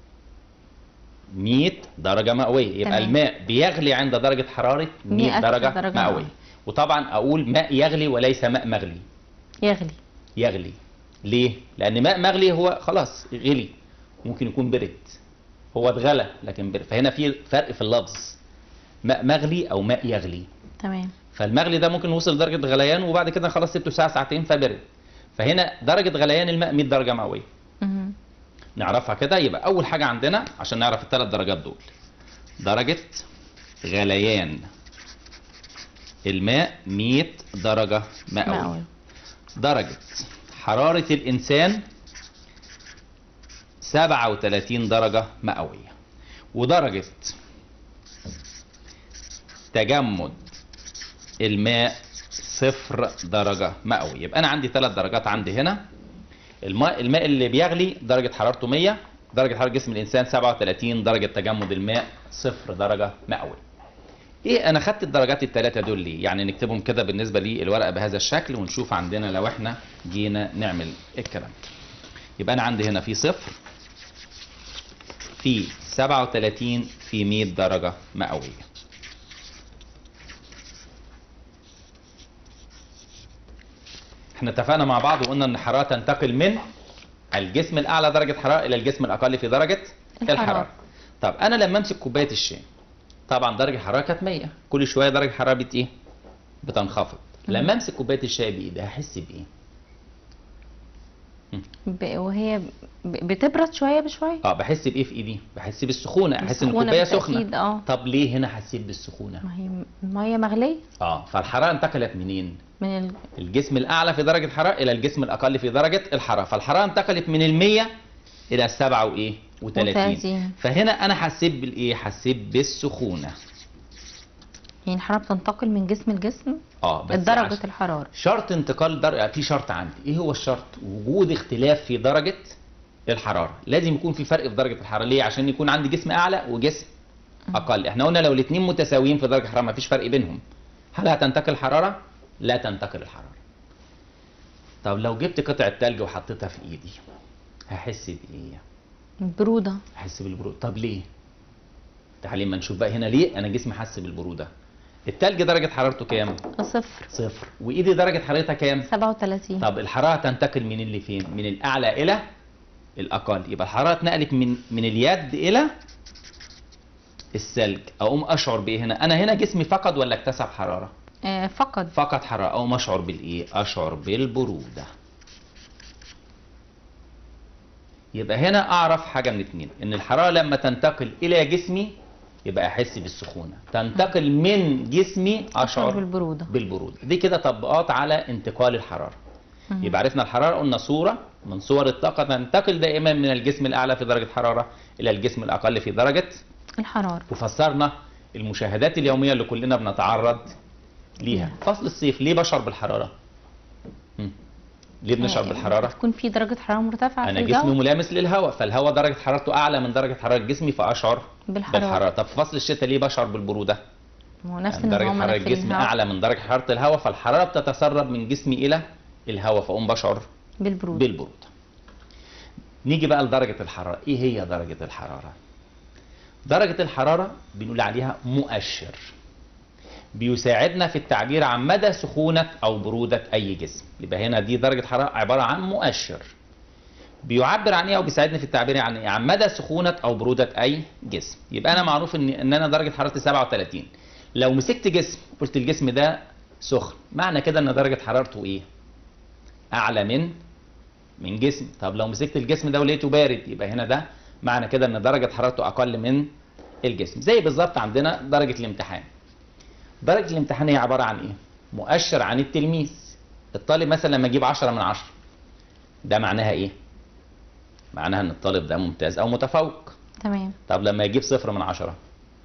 [SPEAKER 2] 100 درجة مئوية يبقى
[SPEAKER 1] تمام.
[SPEAKER 2] الماء بيغلي عند درجة حرارة 100
[SPEAKER 1] 100
[SPEAKER 2] درجة,
[SPEAKER 1] درجة
[SPEAKER 2] مئوية
[SPEAKER 1] مئوية.
[SPEAKER 2] وطبعا اقول ماء يغلي وليس ماء مغلي
[SPEAKER 1] يغلي
[SPEAKER 2] يغلي ليه؟ لأن ماء مغلي هو خلاص غلي ممكن يكون برد هو اتغلى لكن برد فهنا في فرق في اللفظ ماء مغلي أو ماء يغلي
[SPEAKER 1] تمام
[SPEAKER 2] فالمغلي ده ممكن يوصل لدرجة غليان وبعد كده خلاص سبته ساعة ساعتين فبرد فهنا درجة غليان الماء 100 درجة مئوية
[SPEAKER 1] مهم.
[SPEAKER 2] نعرفها كده يبقى أول حاجة عندنا عشان نعرف الثلاث درجات دول درجة غليان الماء 100 درجة مئوية
[SPEAKER 1] مئوي
[SPEAKER 2] درجة حرارة الإنسان 37 درجة مئوية ودرجة تجمد الماء صفر درجة مئوية يبقى أنا عندي ثلاث درجات عندي هنا الماء الماء اللي بيغلي درجه حرارته 100 درجه حراره جسم الانسان 37 درجه تجمد الماء صفر درجه مئويه ايه انا خدت الدرجات الثلاثه دول ليه يعني نكتبهم كده بالنسبه للورقه بهذا الشكل ونشوف عندنا لو احنا جينا نعمل الكلام ده يبقى انا عندي هنا في صفر في 37 في 100 درجه مئويه احنا اتفقنا مع بعض وقلنا ان الحراره تنتقل من الجسم الاعلى درجه حراره الى الجسم الاقل في درجه
[SPEAKER 1] الحرارة.
[SPEAKER 2] الحراره طب انا لما امسك كوبايه الشاي طبعا درجه الحراره كانت 100 كل شويه درجه الحراره بت ايه بتنخفض لما امسك كوبايه الشاي بايدي هحس بايه
[SPEAKER 1] ب- وهي ب- بتبرد شويه بشويه
[SPEAKER 2] اه بحس بايه في ايدي بحس بالسخونه احس ان
[SPEAKER 1] بالسخونة
[SPEAKER 2] الكوبايه
[SPEAKER 1] بالتأكيد،
[SPEAKER 2] سخنه
[SPEAKER 1] اه.
[SPEAKER 2] طب ليه هنا حسيت بالسخونه
[SPEAKER 1] ما هي الميه مغليه
[SPEAKER 2] اه فالحراره انتقلت منين
[SPEAKER 1] من ال...
[SPEAKER 2] الجسم الاعلى في درجه الحراره الى الجسم الاقل في درجه الحراره فالحراره انتقلت من ال100 الى السبعة وايه و30
[SPEAKER 1] وتلاتين.
[SPEAKER 2] فهنا انا حسيت بالايه حسيت بالسخونه
[SPEAKER 1] يعني الحراره بتنتقل من جسم لجسم
[SPEAKER 2] اه بس
[SPEAKER 1] درجه
[SPEAKER 2] عشان-
[SPEAKER 1] الحراره
[SPEAKER 2] شرط انتقال درجه في شرط عندي ايه هو الشرط وجود اختلاف في درجه الحراره لازم يكون في فرق في درجه الحراره ليه عشان يكون عندي جسم اعلى وجسم اقل احنا قلنا لو الاثنين متساويين في درجه الحراره ما فيش فرق بينهم هل هتنتقل الحراره لا تنتقل الحراره طب لو جبت قطعه تلج وحطيتها في ايدي هحس بايه
[SPEAKER 1] بروده
[SPEAKER 2] هحس بالبروده طب ليه تعالي ما نشوف بقى هنا ليه انا جسمي حس بالبروده التلج درجه حرارته كام
[SPEAKER 1] صفر
[SPEAKER 2] صفر وايدي درجه حرارتها كام
[SPEAKER 1] 37
[SPEAKER 2] طب الحراره تنتقل من اللي فين من الاعلى الى الاقل يبقى الحراره اتنقلت من من اليد الى الثلج اقوم اشعر بايه هنا انا هنا جسمي فقد ولا اكتسب حراره
[SPEAKER 1] آه فقد
[SPEAKER 2] فقد حراره اقوم اشعر بالايه اشعر بالبروده يبقى هنا اعرف حاجه من اتنين ان الحراره لما تنتقل الى جسمي يبقى احس بالسخونه تنتقل من جسمي
[SPEAKER 1] اشعر
[SPEAKER 2] اشعر
[SPEAKER 1] بالبروده
[SPEAKER 2] بالبروده دي كده تطبيقات على انتقال الحراره
[SPEAKER 1] مم.
[SPEAKER 2] يبقى عرفنا الحراره قلنا صوره من صور الطاقه تنتقل دائما من الجسم الاعلى في درجه حراره الى الجسم الاقل في درجه
[SPEAKER 1] الحراره
[SPEAKER 2] وفسرنا المشاهدات اليوميه اللي كلنا بنتعرض ليها فصل الصيف ليه بشعر بالحراره مم. ليه بنشعر
[SPEAKER 1] آه،
[SPEAKER 2] بالحراره
[SPEAKER 1] بتكون في درجه حراره مرتفعه
[SPEAKER 2] انا
[SPEAKER 1] في
[SPEAKER 2] جسمي
[SPEAKER 1] الجو
[SPEAKER 2] ملامس للهواء فالهواء درجه حرارته اعلى من درجه حراره جسمي فاشعر
[SPEAKER 1] بالحراره
[SPEAKER 2] بالحراره طب في فصل الشتاء ليه بشعر بالبروده
[SPEAKER 1] ما هو نفس
[SPEAKER 2] يعني درجه
[SPEAKER 1] النظام
[SPEAKER 2] حراره
[SPEAKER 1] أنا في
[SPEAKER 2] الجسم
[SPEAKER 1] الهواء
[SPEAKER 2] اعلى من درجه حراره الهواء فالحراره بتتسرب من جسمي الى الهواء فاقوم بشعر
[SPEAKER 1] بالبروده
[SPEAKER 2] بالبرودة نيجي بقى لدرجة الحرارة ايه هي درجة الحرارة درجة الحرارة بنقول عليها مؤشر بيساعدنا في التعبير عن مدى سخونة او برودة اي جسم يبقى هنا دي درجة حرارة عبارة عن مؤشر بيعبر عن ايه او بيساعدني في التعبير عن ايه عن مدى سخونة او برودة اي جسم يبقى انا معروف ان ان انا درجة حرارتي 37 لو مسكت جسم قلت الجسم ده سخن معنى كده ان درجة حرارته ايه اعلى من من جسم طب لو مسكت الجسم ده ولقيته بارد يبقى هنا ده معنى كده ان درجه حرارته اقل من الجسم زي بالظبط عندنا درجه الامتحان درجه الامتحان هي عباره عن ايه مؤشر عن التلميذ الطالب مثلا لما يجيب 10 من 10 ده معناها ايه معناها ان الطالب ده ممتاز او متفوق
[SPEAKER 1] تمام
[SPEAKER 2] طب لما يجيب صفر من 10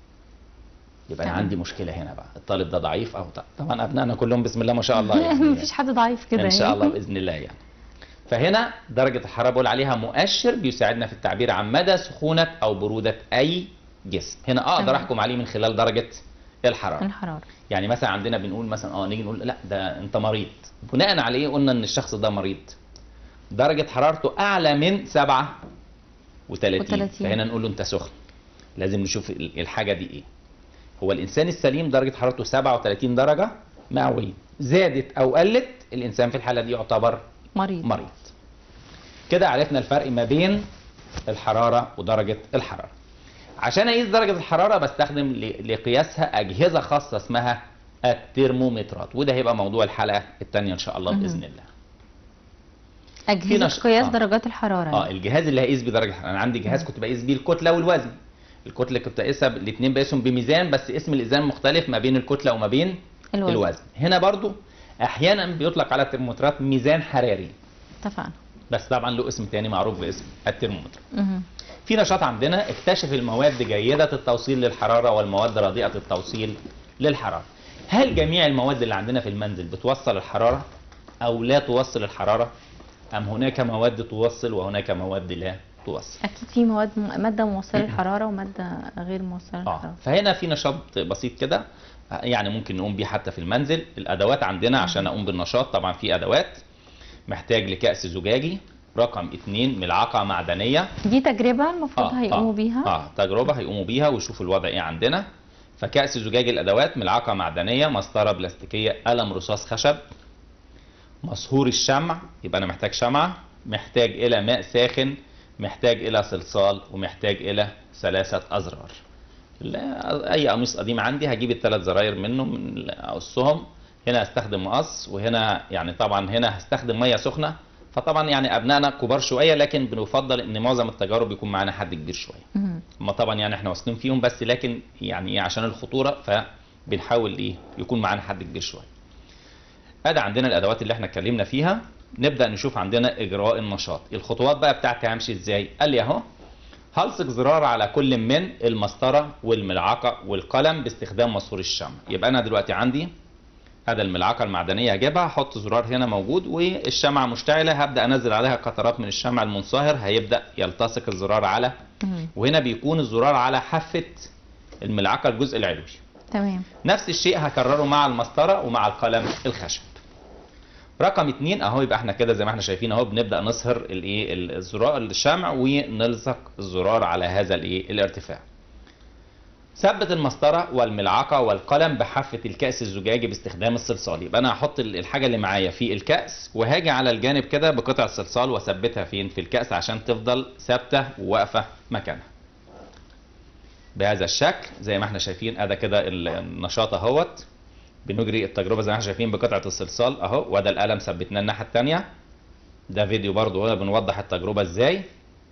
[SPEAKER 2] يبقى انا
[SPEAKER 1] تمام.
[SPEAKER 2] عندي مشكله هنا بقى الطالب ده ضعيف او ط- طبعا ابنائنا كلهم بسم الله ما شاء الله يعني
[SPEAKER 1] مفيش حد ضعيف كده
[SPEAKER 2] ان شاء
[SPEAKER 1] يعني.
[SPEAKER 2] الله باذن الله يعني فهنا درجه الحراره بقول عليها مؤشر بيساعدنا في التعبير عن مدى سخونه او بروده اي جسم هنا اقدر
[SPEAKER 1] تمام.
[SPEAKER 2] احكم عليه من خلال درجه الحراره
[SPEAKER 1] الحراره
[SPEAKER 2] يعني مثلا عندنا بنقول مثلا اه نيجي نقول لا ده انت مريض بناء على ايه قلنا ان الشخص ده مريض درجه حرارته اعلى من 37
[SPEAKER 1] وتلاتين.
[SPEAKER 2] فهنا نقول له انت سخن لازم نشوف ال- الحاجه دي ايه هو الانسان السليم درجه حرارته 37 درجه مئويه زادت او قلت الانسان في الحاله دي يعتبر
[SPEAKER 1] مريض
[SPEAKER 2] مريض كده عرفنا الفرق ما بين الحرارة ودرجة الحرارة عشان اقيس درجة الحرارة بستخدم ل- لقياسها أجهزة خاصة اسمها الترمومترات وده هيبقى موضوع الحلقة الثانية إن شاء الله
[SPEAKER 1] مهم.
[SPEAKER 2] بإذن الله
[SPEAKER 1] اجهزه
[SPEAKER 2] نش-
[SPEAKER 1] قياس
[SPEAKER 2] آه.
[SPEAKER 1] درجات الحراره
[SPEAKER 2] اه الجهاز اللي هقيس بيه درجة الحرارة أنا عندي جهاز كنت بقيس بيه الكتلة والوزن الكتلة كنت بقيسها الاثنين بقيسهم بميزان بس اسم الميزان مختلف ما بين الكتلة وما بين
[SPEAKER 1] الوزن.
[SPEAKER 2] الوزن هنا برضو أحيانا بيطلق على الترمومترات ميزان حراري
[SPEAKER 1] اتفقنا
[SPEAKER 2] بس طبعا له اسم تاني معروف باسم الترمومتر
[SPEAKER 1] مهم.
[SPEAKER 2] في نشاط عندنا اكتشف المواد جيدة التوصيل للحرارة والمواد رديئة التوصيل للحرارة هل جميع المواد اللي عندنا في المنزل بتوصل الحرارة أو لا توصل الحرارة ام هناك مواد توصل وهناك مواد لا توصل
[SPEAKER 1] اكيد في مواد م- ماده موصله للحراره وماده غير موصله
[SPEAKER 2] اه
[SPEAKER 1] للحراره
[SPEAKER 2] فهنا في نشاط بسيط كده يعني ممكن نقوم بيه حتى في المنزل الادوات عندنا عشان اقوم بالنشاط طبعا في ادوات محتاج لكأس زجاجي رقم اتنين ملعقة معدنية
[SPEAKER 1] دي تجربه المفروض هيقوموا بيها
[SPEAKER 2] اه تجربة هيقوموا بيها ويشوفوا الوضع ايه عندنا فكأس زجاج الادوات ملعقة معدنية مسطرة بلاستيكية قلم رصاص خشب مسهور الشمع يبقى انا محتاج شمعة محتاج الى ماء ساخن محتاج الى صلصال ومحتاج الى ثلاثة ازرار لا اي قميص قديم عندي هجيب الثلاث زراير منه من اقصهم هنا هستخدم مقص وهنا يعني طبعا هنا هستخدم ميه سخنه فطبعا يعني ابنائنا كبار شويه لكن بنفضل ان معظم التجارب يكون معانا حد كبير شويه
[SPEAKER 1] مهم.
[SPEAKER 2] هم طبعا يعني احنا واثقين فيهم بس لكن يعني إيه عشان الخطوره فبنحاول ايه يكون معانا حد كبير شويه ادي عندنا الادوات اللي احنا اتكلمنا فيها نبدا نشوف عندنا اجراء النشاط الخطوات بقى بتاعتي همشي ازاي قال لي اهو هلصق زرار على كل من المسطره والملعقه والقلم باستخدام مسحور الشمع يبقى انا دلوقتي عندي هذا الملعقه المعدنيه هجيبها احط زرار هنا موجود والشمعه مشتعله هبدا انزل عليها قطرات من الشمع المنصهر هيبدا يلتصق الزرار على
[SPEAKER 1] مهم.
[SPEAKER 2] وهنا بيكون الزرار على حافه الملعقه الجزء العلوي
[SPEAKER 1] تمام
[SPEAKER 2] نفس الشيء هكرره مع المسطره ومع القلم الخشب رقم اتنين اهو يبقى احنا كده زي ما احنا شايفين اهو بنبدا نصهر الايه الزرار الشمع ونلصق الزرار على هذا الايه الارتفاع ثبت المسطره والملعقه والقلم بحافه الكاس الزجاجي باستخدام الصلصال يبقى انا هحط ال- الحاجه اللي معايا في الكاس وهاجي على الجانب كده بقطع الصلصال واثبتها فين في الكاس عشان تفضل ثابته وواقفه مكانها بهذا الشكل زي ما احنا شايفين ادي كده ال- النشاط اهوت بنجري التجربه زي ما احنا شايفين بقطعه الصلصال اهو وده القلم ثبتناه الناحيه الثانيه ده فيديو برضو هنا بنوضح التجربه ازاي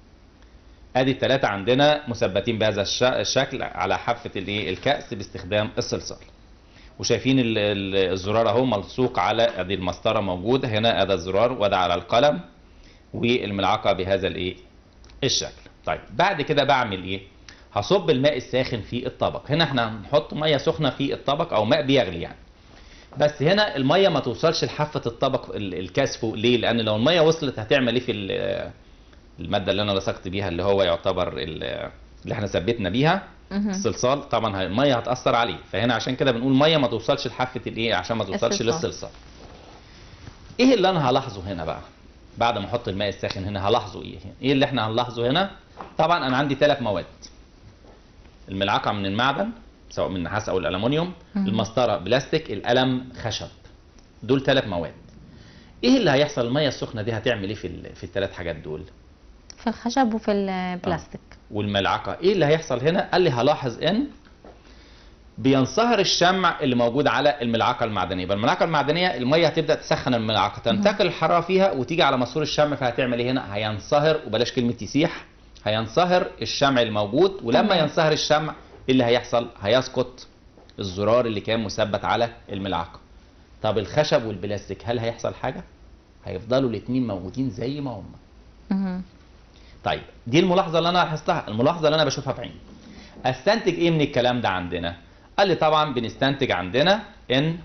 [SPEAKER 2] ادي الثلاثه عندنا مثبتين بهذا الش- الشكل على حافه الايه الكاس باستخدام الصلصال وشايفين ال- ال- الزرار اهو ملصوق على ادي المسطره موجوده هنا ادي الزرار وده على القلم والملعقه بهذا الايه الشكل طيب بعد كده بعمل ايه هصب الماء الساخن في الطبق هنا احنا هنحط ميه سخنه في الطبق او ماء بيغلي يعني بس هنا الميه ما توصلش لحافه الطبق ال- الكاس فوق ليه لان لو الميه وصلت هتعمل ايه في ال- الماده اللي انا لصقت بيها اللي هو يعتبر ال- اللي احنا ثبتنا بيها
[SPEAKER 1] مهم.
[SPEAKER 2] الصلصال طبعا هي- الميه هتاثر عليه فهنا عشان كده بنقول ميه ما توصلش لحافه الايه عشان ما توصلش
[SPEAKER 1] الصلصال.
[SPEAKER 2] للصلصال ايه اللي انا هلاحظه هنا بقى بعد ما احط الماء الساخن هنا هلاحظه ايه ايه اللي احنا هنلاحظه هنا طبعا انا عندي ثلاث مواد الملعقه من المعدن سواء من النحاس او الالومنيوم
[SPEAKER 1] مم.
[SPEAKER 2] المسطره بلاستيك القلم خشب دول ثلاث مواد ايه اللي هيحصل الميه السخنه دي هتعمل ايه في ال- في الثلاث حاجات دول
[SPEAKER 1] في الخشب وفي البلاستيك
[SPEAKER 2] والملعقه ايه اللي هيحصل هنا قال لي هلاحظ ان بينصهر الشمع اللي موجود على الملعقه المعدنيه يبقى الملعقه المعدنيه الميه هتبدا تسخن الملعقه تنتقل الحراره فيها وتيجي على مسور الشمع فهتعمل ايه هنا هينصهر وبلاش كلمه يسيح هينصهر الشمع الموجود ولما
[SPEAKER 1] تمام.
[SPEAKER 2] ينصهر الشمع ايه اللي هيحصل هيسقط الزرار اللي كان مثبت على الملعقه طب الخشب والبلاستيك هل هيحصل حاجه هيفضلوا الاثنين موجودين زي ما هم
[SPEAKER 1] مهم.
[SPEAKER 2] طيب دي الملاحظه اللي انا لاحظتها الملاحظه اللي انا بشوفها بعيني استنتج ايه من الكلام ده عندنا قال لي طبعا بنستنتج عندنا ان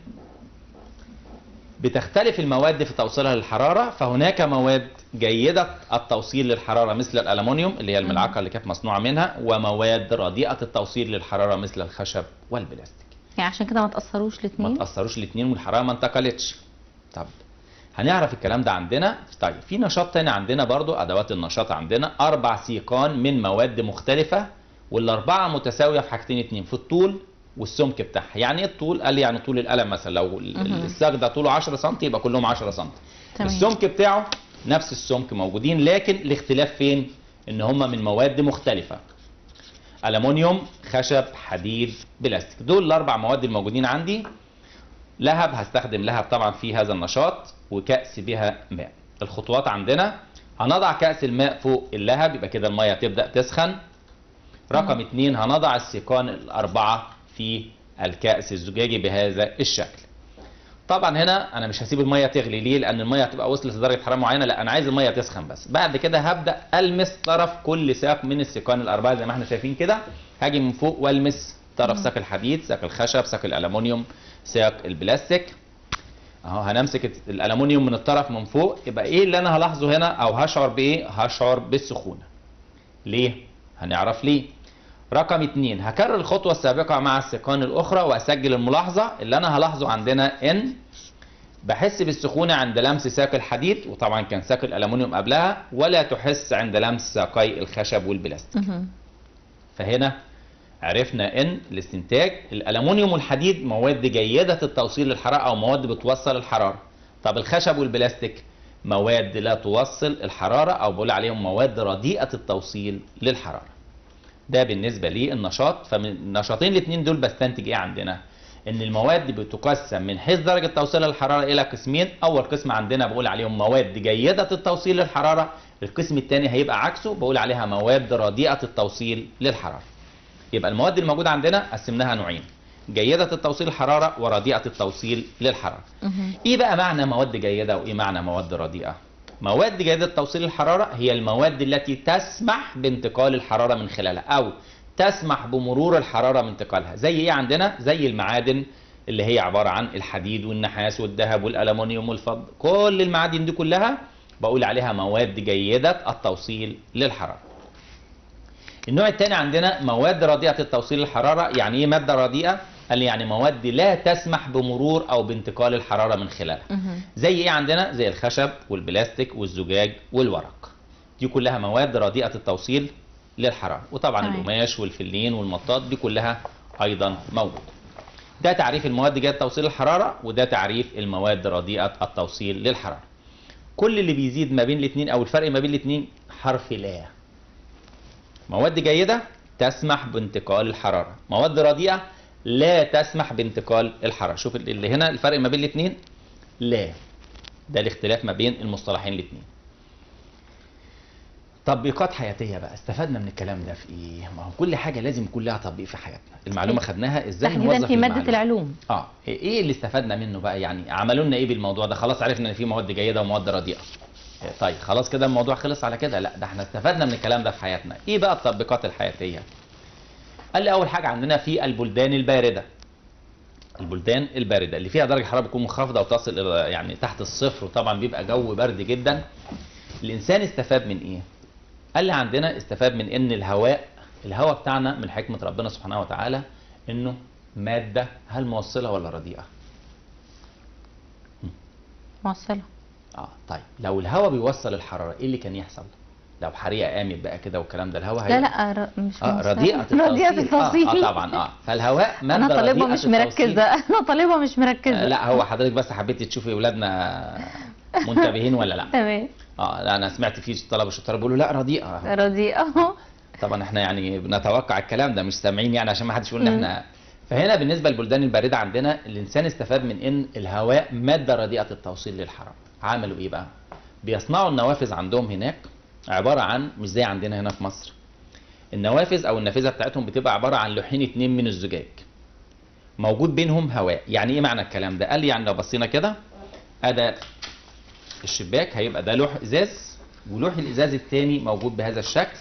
[SPEAKER 2] بتختلف المواد في توصيلها للحراره فهناك مواد جيده التوصيل للحراره مثل الالومنيوم اللي هي الملعقه اللي كانت مصنوعه منها ومواد رديئه التوصيل للحراره مثل الخشب والبلاستيك
[SPEAKER 1] يعني عشان كده ما تاثروش
[SPEAKER 2] ما
[SPEAKER 1] الاثنين
[SPEAKER 2] تاثروش الاثنين والحراره ما انتقلتش طب هنعرف الكلام ده عندنا طيب في نشاط تاني عندنا برضو ادوات النشاط عندنا اربع سيقان من مواد مختلفه والاربعه متساويه في حاجتين اتنين في الطول والسمك بتاعها يعني ايه الطول قال لي يعني طول القلم مثلا لو ال-
[SPEAKER 1] مهم.
[SPEAKER 2] الساق ده طوله 10 سم يبقى كلهم 10 سم
[SPEAKER 1] تمام.
[SPEAKER 2] السمك بتاعه نفس السمك موجودين لكن الاختلاف فين ان هم من مواد مختلفه ألمونيوم خشب حديد بلاستيك دول الأربع مواد الموجودين عندي لهب هستخدم لهب طبعا في هذا النشاط وكأس بها ماء الخطوات عندنا هنضع كأس الماء فوق اللهب يبقى كده المية تبدأ تسخن رقم اتنين هنضع السيقان الأربعة في الكأس الزجاجي بهذا الشكل طبعا هنا انا مش هسيب الميه تغلي ليه لان الميه هتبقى وصلت لدرجه حراره معينه لا انا عايز الميه تسخن بس بعد كده هبدا المس طرف كل ساق من السيقان الاربعه زي ما احنا شايفين كده هاجي من فوق والمس طرف ساق الحديد ساق الخشب ساق الالومنيوم ساق البلاستيك اهو هنمسك الت- الالومنيوم من الطرف من فوق يبقى ايه اللي انا هلاحظه هنا او هشعر بايه هشعر بالسخونه ليه هنعرف ليه رقم اتنين هكرر الخطوة السابقة مع السيقان الأخرى وأسجل الملاحظة اللي أنا هلاحظه عندنا إن بحس بالسخونة عند لمس ساق الحديد وطبعا كان ساق الألمنيوم قبلها ولا تحس عند لمس ساقي الخشب والبلاستيك
[SPEAKER 1] مهم.
[SPEAKER 2] فهنا عرفنا ان الاستنتاج الالومنيوم والحديد مواد جيده التوصيل للحراره او مواد بتوصل الحراره طب الخشب والبلاستيك مواد لا توصل الحراره او بقول عليهم مواد رديئه التوصيل للحراره ده بالنسبه للنشاط فمن النشاطين الاثنين دول بستنتج ايه عندنا ان المواد بتقسم من حيث درجه توصيل الحراره الى قسمين اول قسم عندنا بقول عليهم مواد جيده التوصيل للحراره القسم الثاني هيبقى عكسه بقول عليها مواد رديئه التوصيل للحراره يبقى المواد الموجوده عندنا قسمناها نوعين جيده التوصيل الحراره ورديئه التوصيل للحراره
[SPEAKER 1] مهم.
[SPEAKER 2] ايه بقى معنى مواد جيده وايه معنى مواد رديئه مواد جيده توصيل الحراره هي المواد التي تسمح بانتقال الحراره من خلالها او تسمح بمرور الحراره من انتقالها زي ايه عندنا زي المعادن اللي هي عباره عن الحديد والنحاس والذهب والالومنيوم والفضه كل المعادن دي كلها بقول عليها مواد جيده التوصيل للحراره النوع الثاني عندنا مواد رديئه التوصيل للحراره يعني ايه ماده رديئه قال لي يعني مواد لا تسمح بمرور او بانتقال الحراره من خلالها
[SPEAKER 1] مهم.
[SPEAKER 2] زي ايه عندنا زي الخشب والبلاستيك والزجاج والورق دي كلها مواد رديئه التوصيل للحراره وطبعا
[SPEAKER 1] تمام.
[SPEAKER 2] القماش والفلين والمطاط دي كلها ايضا موجوده ده تعريف المواد جيده توصيل الحراره وده تعريف المواد رديئه التوصيل للحراره كل اللي بيزيد ما بين الاثنين او الفرق ما بين الاثنين حرف لا مواد جيده تسمح بانتقال الحراره مواد رديئه لا تسمح بانتقال الحراره شوف اللي هنا الفرق ما بين الاثنين لا ده الاختلاف ما بين المصطلحين الاثنين تطبيقات حياتيه بقى استفدنا من الكلام ده في ايه ما هو كل حاجه لازم يكون لها تطبيق في حياتنا المعلومه خدناها ازاي
[SPEAKER 1] تحديدا
[SPEAKER 2] نوظف
[SPEAKER 1] في ماده
[SPEAKER 2] المعلومة.
[SPEAKER 1] العلوم
[SPEAKER 2] اه ايه اللي استفدنا منه بقى يعني عملوا لنا ايه بالموضوع ده خلاص عرفنا ان في مواد جيده ومواد رديئه إيه، طيب خلاص كده الموضوع خلص على كده لا ده احنا استفدنا من الكلام ده في حياتنا ايه بقى التطبيقات الحياتيه قال لي اول حاجه عندنا في البلدان البارده البلدان البارده اللي فيها درجه حراره بتكون منخفضه وتصل الى يعني تحت الصفر وطبعا بيبقى جو برد جدا الانسان استفاد من ايه قال لي عندنا استفاد من ان الهواء الهواء بتاعنا من حكمه ربنا سبحانه وتعالى انه ماده هل موصله ولا رديئه
[SPEAKER 1] موصله
[SPEAKER 2] اه طيب لو الهواء بيوصل الحراره ايه اللي كان يحصل لو حريقه قامت بقى كده والكلام ده الهواء
[SPEAKER 1] لا لا ر- مش
[SPEAKER 2] اه
[SPEAKER 1] موصلة.
[SPEAKER 2] رديئه التوصيل
[SPEAKER 1] رديئه التوصيل
[SPEAKER 2] آه, اه طبعا اه فالهواء ماده
[SPEAKER 1] انا طالبه
[SPEAKER 2] رديئة
[SPEAKER 1] مش
[SPEAKER 2] التوصيل.
[SPEAKER 1] مركزه انا طالبه مش مركزه
[SPEAKER 2] آه لا هو حضرتك بس حبيتي تشوفي اولادنا منتبهين ولا لا
[SPEAKER 1] تمام
[SPEAKER 2] اه لا انا سمعت في طلبه شطار بيقولوا لا رديئه
[SPEAKER 1] رديئه
[SPEAKER 2] طبعا احنا يعني بنتوقع الكلام ده مش سامعين يعني عشان ما حدش يقول ان
[SPEAKER 1] مم.
[SPEAKER 2] احنا فهنا بالنسبه للبلدان البارده عندنا الانسان استفاد من ان الهواء ماده رديئه التوصيل للحراره عملوا ايه بقى بيصنعوا النوافذ عندهم هناك عباره عن مش زي عندنا هنا في مصر النوافذ او النافذه بتاعتهم بتبقى عباره عن لوحين اتنين من الزجاج موجود بينهم هواء يعني ايه معنى الكلام ده قال لي يعني لو بصينا كده ادى الشباك هيبقى ده لوح ازاز ولوح الازاز الثاني موجود بهذا الشكل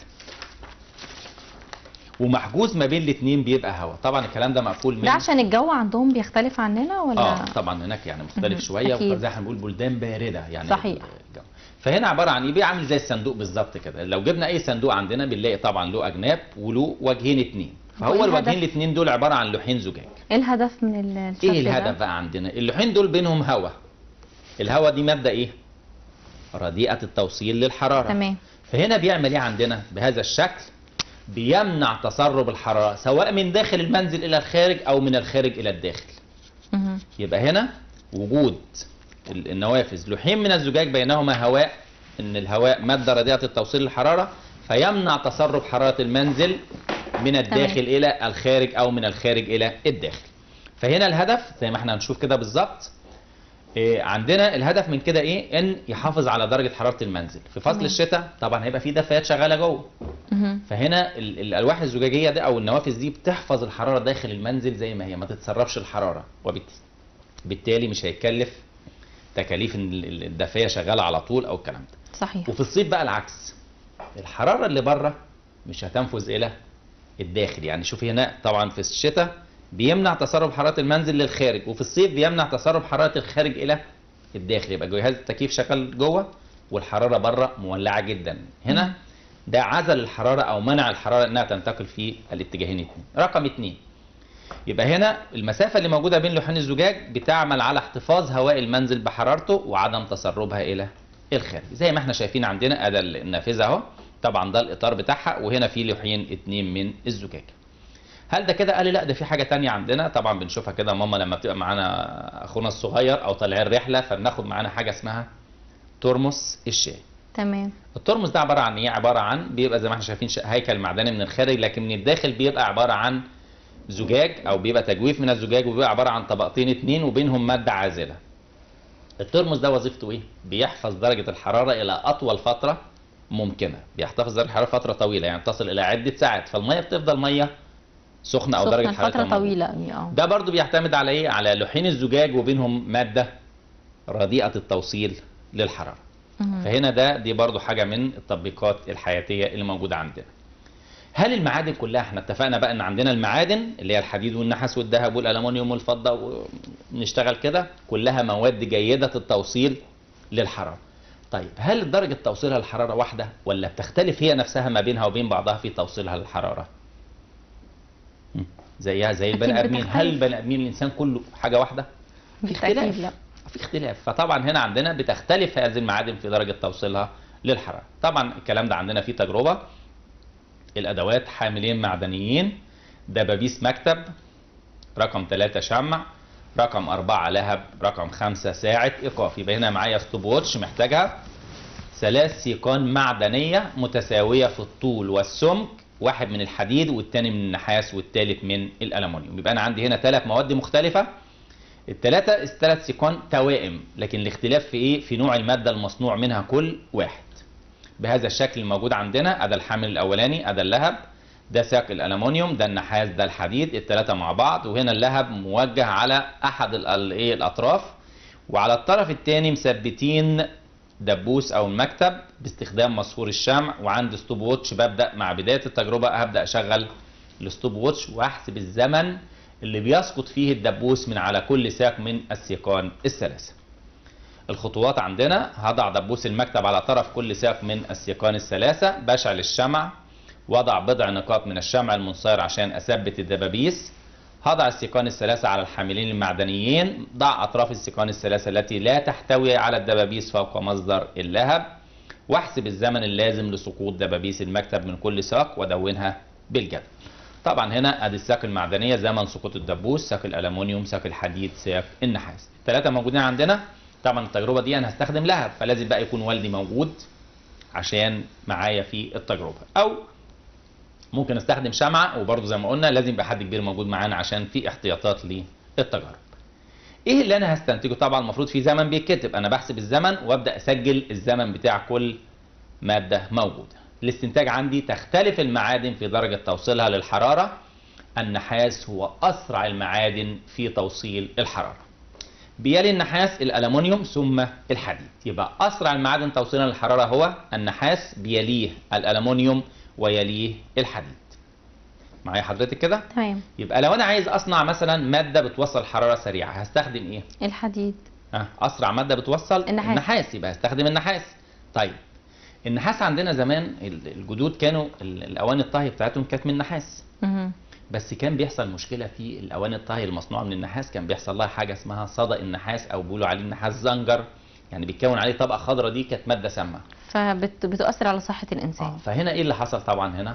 [SPEAKER 2] ومحجوز ما بين الاثنين بيبقى هواء طبعا الكلام ده مقفول من
[SPEAKER 1] ده عشان الجو عندهم بيختلف عننا ولا
[SPEAKER 2] اه طبعا هناك يعني مختلف
[SPEAKER 1] مهم.
[SPEAKER 2] شويه
[SPEAKER 1] أكيد.
[SPEAKER 2] زي ما بنقول بلدان بارده يعني
[SPEAKER 1] صحيح.
[SPEAKER 2] الجو. فهنا عباره عن ايه بيه عامل زي الصندوق بالظبط كده لو جبنا اي صندوق عندنا بنلاقي طبعا له اجناب وله وجهين اتنين فهو
[SPEAKER 1] وإيه
[SPEAKER 2] الوجهين
[SPEAKER 1] الهدف؟
[SPEAKER 2] الاثنين دول عباره عن لوحين زجاج
[SPEAKER 1] ايه الهدف من ال- الشكل
[SPEAKER 2] ايه
[SPEAKER 1] ده؟
[SPEAKER 2] الهدف بقى عندنا اللوحين دول بينهم هواء الهواء دي ماده ايه رديئه التوصيل للحراره
[SPEAKER 1] تمام
[SPEAKER 2] فهنا بيعمل ايه عندنا بهذا الشكل بيمنع تسرب الحراره سواء من داخل المنزل الى الخارج او من الخارج الى الداخل
[SPEAKER 1] مهم.
[SPEAKER 2] يبقى هنا وجود ال- النوافذ لوحين من الزجاج بينهما هواء ان الهواء ماده رديئه التوصيل للحراره فيمنع تسرب حراره المنزل من الداخل
[SPEAKER 1] تمام.
[SPEAKER 2] الى الخارج او من الخارج الى الداخل فهنا الهدف زي ما احنا هنشوف كده بالظبط إيه، عندنا الهدف من كده ايه ان يحافظ على درجه حراره المنزل في فصل
[SPEAKER 1] تمام.
[SPEAKER 2] الشتاء طبعا هيبقى في دفايات شغاله جوه
[SPEAKER 1] مهم.
[SPEAKER 2] فهنا ال- الالواح الزجاجيه دي او النوافذ دي بتحفظ الحراره داخل المنزل زي ما هي ما تتسربش الحراره وبالتالي مش هيكلف تكاليف ان ال- ال- الدفايه شغاله على طول او الكلام ده
[SPEAKER 1] صحيح
[SPEAKER 2] وفي الصيف بقى العكس الحراره اللي بره مش هتنفذ الى الداخل يعني شوفي هنا طبعا في الشتاء بيمنع تسرب حراره المنزل للخارج وفي الصيف بيمنع تسرب حراره الخارج الى الداخل يبقى جهاز التكييف شغال جوه والحراره بره مولعه جدا هنا ده عزل الحراره او منع الحراره انها تنتقل في الاتجاهين الاثنين رقم اثنين يبقى هنا المسافه اللي موجوده بين لوحين الزجاج بتعمل على احتفاظ هواء المنزل بحرارته وعدم تسربها الى الخارج زي ما احنا شايفين عندنا ادي النافذه اهو طبعا ده الاطار بتاعها وهنا في لوحين اتنين من الزجاج هل ده كده قال لي لا ده في حاجه تانية عندنا طبعا بنشوفها كده ماما لما بتبقى معانا اخونا الصغير او طالعين رحله فبناخد معانا حاجه اسمها ترمس الشاي
[SPEAKER 1] تمام
[SPEAKER 2] الترمس ده عباره عن ايه عباره عن بيبقى زي ما احنا شايفين ش- هيكل معدني من الخارج لكن من الداخل بيبقى عباره عن زجاج او بيبقى تجويف من الزجاج وبيبقى عباره عن طبقتين اتنين وبينهم ماده عازله الترمس ده وظيفته ايه بيحفظ درجه الحراره الى اطول فتره ممكنه بيحتفظ درجه الحراره فتره طويله يعني تصل الى عده ساعات فالميه بتفضل ميه سخنه او درجه
[SPEAKER 1] سخنة
[SPEAKER 2] حرارتها
[SPEAKER 1] فترة
[SPEAKER 2] موجودة.
[SPEAKER 1] طويلة أوي، اه
[SPEAKER 2] ده برضو بيعتمد على ايه على لوحين الزجاج وبينهم ماده رديئه التوصيل للحراره
[SPEAKER 1] مهم.
[SPEAKER 2] فهنا ده دي برضو حاجة من التطبيقات الحياتية اللي موجودة عندنا هل المعادن كلها احنا اتفقنا بقى ان عندنا المعادن اللي هي الحديد والنحاس والذهب والالومنيوم والفضة ونشتغل كده كلها مواد جيدة التوصيل للحرارة طيب هل درجة توصيلها للحرارة واحدة ولا بتختلف هي نفسها ما بينها وبين بعضها في توصيلها للحرارة مم. زيها زي
[SPEAKER 1] أكيد
[SPEAKER 2] البني ادمين هل
[SPEAKER 1] بتختلف.
[SPEAKER 2] البني ادمين الانسان كله حاجة واحدة في
[SPEAKER 1] بالتأكيد
[SPEAKER 2] اختلاف
[SPEAKER 1] لا
[SPEAKER 2] في اختلاف فطبعا هنا عندنا بتختلف هذه المعادن في درجة توصيلها للحرارة طبعا الكلام ده عندنا فيه تجربة الأدوات حاملين معدنيين دبابيس مكتب رقم 3 شمع رقم 4 لهب رقم 5 ساعة إيقاف يبقى هنا معايا ستوب ووتش محتاجها ثلاث سيقان معدنية متساوية في الطول والسمك واحد من الحديد والتاني من النحاس والتالت من الألمنيوم يبقى أنا عندي هنا ثلاث مواد مختلفة الثلاثة الثلاث سيقان توائم لكن الاختلاف في ايه؟ في نوع المادة المصنوع منها كل واحد. بهذا الشكل الموجود عندنا ادى الحامل الاولاني ادى اللهب ده ساق الالومنيوم ده النحاس ده الحديد الثلاثة مع بعض وهنا اللهب موجه على احد ال- ال- ايه الاطراف وعلى الطرف الثاني مثبتين دبوس او المكتب باستخدام مصفور الشمع وعند ستوب ووتش ببدا مع بدايه التجربه هبدا اشغل الستوب ووتش واحسب الزمن اللي بيسقط فيه الدبوس من على كل ساق من السيقان الثلاثه الخطوات عندنا هضع دبوس المكتب على طرف كل ساق من السيقان الثلاثه بشعل الشمع وضع بضع نقاط من الشمع المنصهر عشان اثبت الدبابيس هضع السيقان الثلاثة على الحاملين المعدنيين ضع أطراف السيقان الثلاثة التي لا تحتوي على الدبابيس فوق مصدر اللهب واحسب الزمن اللازم لسقوط دبابيس المكتب من كل ساق ودونها بالجدول طبعا هنا ادي الساق المعدنيه زمن سقوط الدبوس ساق الالومنيوم ساق الحديد ساق النحاس الثلاثه موجودين عندنا طبعا التجربه دي انا هستخدم لهب فلازم بقى يكون والدي موجود عشان معايا في التجربه او ممكن استخدم شمعة وبرضه زي ما قلنا لازم يبقى حد كبير موجود معانا عشان في احتياطات للتجارب ايه اللي انا هستنتجه طبعا المفروض في زمن بيتكتب انا بحسب الزمن وابدا اسجل الزمن بتاع كل ماده موجوده الاستنتاج عندي تختلف المعادن في درجه توصيلها للحراره النحاس هو اسرع المعادن في توصيل الحراره بيلي النحاس الالومنيوم ثم الحديد يبقى اسرع المعادن توصيلا للحراره هو النحاس بيليه الالومنيوم ويليه الحديد معايا حضرتك كده
[SPEAKER 1] تمام
[SPEAKER 2] يبقى لو انا عايز اصنع مثلا ماده بتوصل حراره سريعه هستخدم ايه
[SPEAKER 1] الحديد
[SPEAKER 2] ها اسرع ماده بتوصل
[SPEAKER 1] النحاس.
[SPEAKER 2] النحاس يبقى هستخدم النحاس طيب النحاس عندنا زمان ال- الجدود كانوا ال- الاواني الطهي بتاعتهم كانت من نحاس
[SPEAKER 1] مهم.
[SPEAKER 2] بس كان بيحصل مشكله في الاواني الطهي المصنوعه من النحاس كان بيحصل لها حاجه اسمها صدأ النحاس او بيقولوا عليه النحاس زنجر يعني بيتكون عليه طبقه خضراء دي كانت ماده سامه
[SPEAKER 1] فبتؤثر على صحة الإنسان
[SPEAKER 2] آه، فهنا ايه اللي حصل طبعا هنا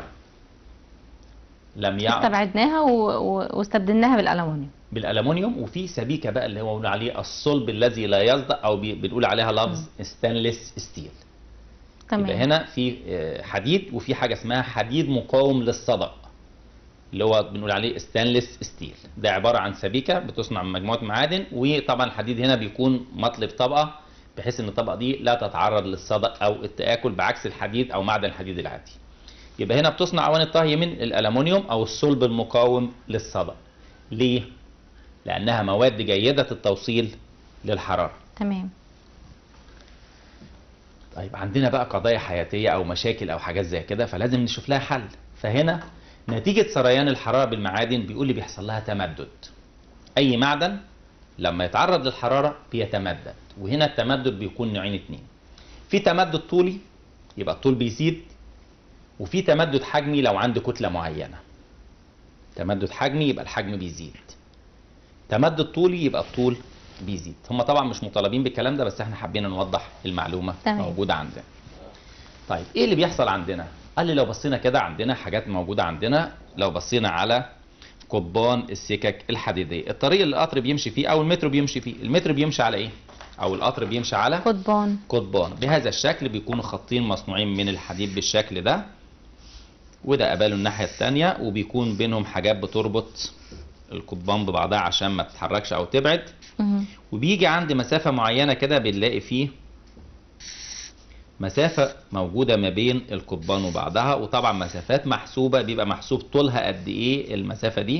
[SPEAKER 2] لم يعد
[SPEAKER 1] استبعدناها و... و... واستبدلناها بالألمونيوم
[SPEAKER 2] بالالومنيوم وفي سبيكه بقى اللي هو بنقول عليه الصلب الذي لا يصدأ او بي- بنقول عليها لفظ ستانلس ستيل
[SPEAKER 1] تمام
[SPEAKER 2] يبقى هنا في آه، حديد وفي حاجه اسمها حديد مقاوم للصدأ اللي هو بنقول عليه ستانلس ستيل ده عباره عن سبيكه بتصنع من مجموعه معادن وطبعا الحديد هنا بيكون مطلب طبقه بحيث ان الطبقه دي لا تتعرض للصدأ او التآكل بعكس الحديد او معدن الحديد العادي يبقى هنا بتصنع اواني الطهي من الالومنيوم او الصلب المقاوم للصدأ ليه لانها مواد جيده التوصيل للحراره
[SPEAKER 1] تمام
[SPEAKER 2] طيب عندنا بقى قضايا حياتيه او مشاكل او حاجات زي كده فلازم نشوف لها حل فهنا نتيجة سريان الحرارة بالمعادن بيقول لي بيحصل لها تمدد أي معدن لما يتعرض للحرارة بيتمدد وهنا التمدد بيكون نوعين اتنين في تمدد طولي يبقى الطول بيزيد وفي تمدد حجمي لو عندي كتلة معينة تمدد حجمي يبقى الحجم بيزيد تمدد طولي يبقى الطول بيزيد هم طبعا مش مطالبين بالكلام ده بس احنا حابين نوضح المعلومة
[SPEAKER 1] تمام.
[SPEAKER 2] موجودة عندنا طيب ايه اللي بيحصل عندنا قال لي لو بصينا كده عندنا حاجات موجودة عندنا لو بصينا على قضبان السكك الحديدية الطريق اللي القطر بيمشي فيه او المترو بيمشي فيه المترو بيمشي على ايه او القطر بيمشي على
[SPEAKER 1] قضبان
[SPEAKER 2] قضبان بهذا الشكل بيكونوا خطين مصنوعين من الحديد بالشكل ده وده قباله الناحية التانية وبيكون بينهم حاجات بتربط القضبان ببعضها عشان ما تتحركش او تبعد
[SPEAKER 1] مهم.
[SPEAKER 2] وبيجي عند مسافة معينة كده بنلاقي فيه مسافة موجودة ما بين القضبان وبعضها وطبعا مسافات محسوبة بيبقى محسوب طولها قد ايه المسافة دي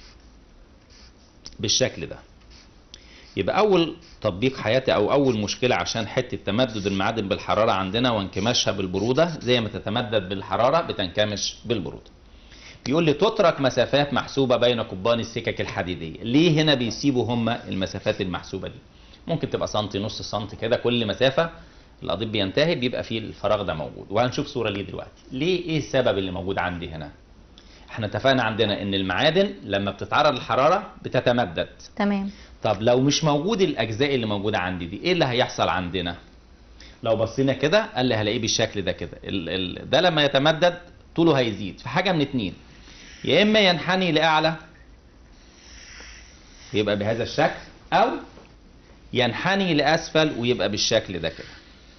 [SPEAKER 2] بالشكل ده يبقى أول تطبيق حياتي أو أول مشكلة عشان حتة تمدد المعادن بالحرارة عندنا وانكماشها بالبرودة زي ما تتمدد بالحرارة بتنكمش بالبرودة بيقول لي تترك مسافات محسوبة بين قضبان السكك الحديدية ليه هنا بيسيبوا هم المسافات المحسوبة دي ممكن تبقى سنتي نص سنتي كده كل مسافة القضيب بينتهي بيبقى فيه الفراغ ده موجود وهنشوف صورة ليه دلوقتي ليه ايه السبب اللي موجود عندي هنا احنا اتفقنا عندنا ان المعادن لما بتتعرض للحرارة بتتمدد
[SPEAKER 1] تمام
[SPEAKER 2] طب لو مش موجود الاجزاء اللي موجودة عندي دي ايه اللي هيحصل عندنا لو بصينا كده قال لي هلاقيه بالشكل ده كده ال ال ده لما يتمدد طوله هيزيد في حاجة من اتنين يا اما ينحني لاعلى يبقى بهذا الشكل او ينحني لاسفل ويبقى بالشكل ده كده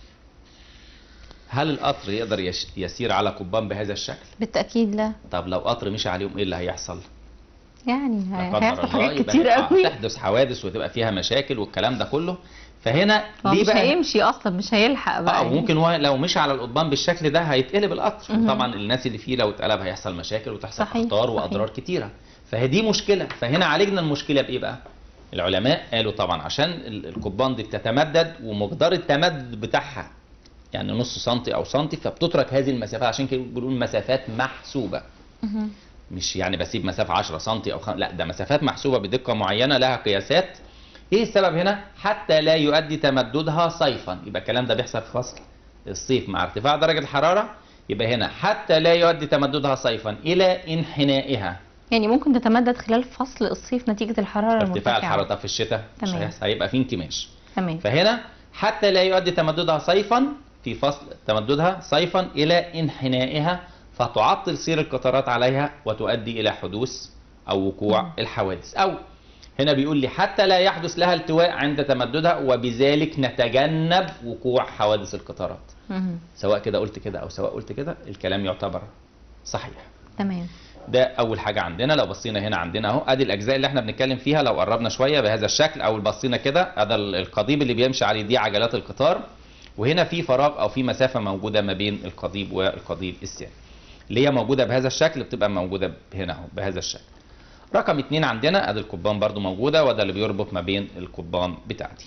[SPEAKER 2] هل القطر يقدر يش- يسير على قضبان بهذا الشكل
[SPEAKER 1] بالتأكيد لا
[SPEAKER 2] طب لو قطر مشي عليهم ايه اللي هيحصل
[SPEAKER 1] يعني
[SPEAKER 2] لا
[SPEAKER 1] هي-
[SPEAKER 2] قدر
[SPEAKER 1] هيحصل
[SPEAKER 2] الله
[SPEAKER 1] حاجات
[SPEAKER 2] يبقى
[SPEAKER 1] كتير
[SPEAKER 2] هيبقى
[SPEAKER 1] قوي
[SPEAKER 2] تحدث حوادث وتبقى فيها مشاكل والكلام ده كله فهنا
[SPEAKER 1] هو
[SPEAKER 2] ليه
[SPEAKER 1] مش
[SPEAKER 2] بقى
[SPEAKER 1] هيمشي اصلا مش هيلحق بقى
[SPEAKER 2] اه
[SPEAKER 1] يعني.
[SPEAKER 2] ممكن هو لو مشي على القضبان بالشكل ده هيتقلب القطر
[SPEAKER 1] مهم.
[SPEAKER 2] طبعا الناس اللي فيه لو اتقلب هيحصل مشاكل وتحصل
[SPEAKER 1] صحيح،
[SPEAKER 2] اخطار
[SPEAKER 1] صحيح.
[SPEAKER 2] واضرار كتيره فهي دي مشكله فهنا عالجنا المشكله بايه بقى العلماء قالوا طبعا عشان ال- القضبان دي بتتمدد ومقدار التمدد بتاعها يعني نص سنتي او سنتي فبتترك هذه المسافات عشان كده بيقولوا مسافات محسوبه
[SPEAKER 1] مهم.
[SPEAKER 2] مش يعني بسيب مسافة 10 سم أو خم... لا ده مسافات محسوبة بدقة معينة لها قياسات إيه السبب هنا؟ حتى لا يؤدي تمددها صيفا يبقى الكلام ده بيحصل في فصل الصيف مع ارتفاع درجة الحرارة يبقى هنا حتى لا يؤدي تمددها صيفا إلى انحنائها
[SPEAKER 1] يعني ممكن تتمدد خلال فصل الصيف نتيجة الحرارة
[SPEAKER 2] ارتفاع
[SPEAKER 1] المرتفعة
[SPEAKER 2] الحرارة طب في الشتاء مش
[SPEAKER 1] تمام.
[SPEAKER 2] هيحصل هيبقى في انكماش
[SPEAKER 1] تمام
[SPEAKER 2] فهنا حتى لا يؤدي تمددها صيفا في فصل تمددها صيفا الى انحنائها فتعطل سير القطارات عليها وتؤدي الى حدوث او وقوع الحوادث او هنا بيقول لي حتى لا يحدث لها التواء عند تمددها وبذلك نتجنب وقوع حوادث القطارات
[SPEAKER 1] مهم.
[SPEAKER 2] سواء كده قلت كده او سواء قلت كده الكلام يعتبر صحيح
[SPEAKER 1] تمام
[SPEAKER 2] ده اول حاجه عندنا لو بصينا هنا عندنا اهو ادي الاجزاء اللي احنا بنتكلم فيها لو قربنا شويه بهذا الشكل او بصينا كده ادي ال- القضيب اللي بيمشي عليه دي عجلات القطار وهنا في فراغ او في مسافه موجوده ما بين القضيب والقضيب الثاني اللي هي موجوده بهذا الشكل بتبقى موجوده هنا اهو بهذا الشكل رقم اتنين عندنا ادي القضبان برضو موجوده وده اللي بيربط ما بين القضبان بتاعتي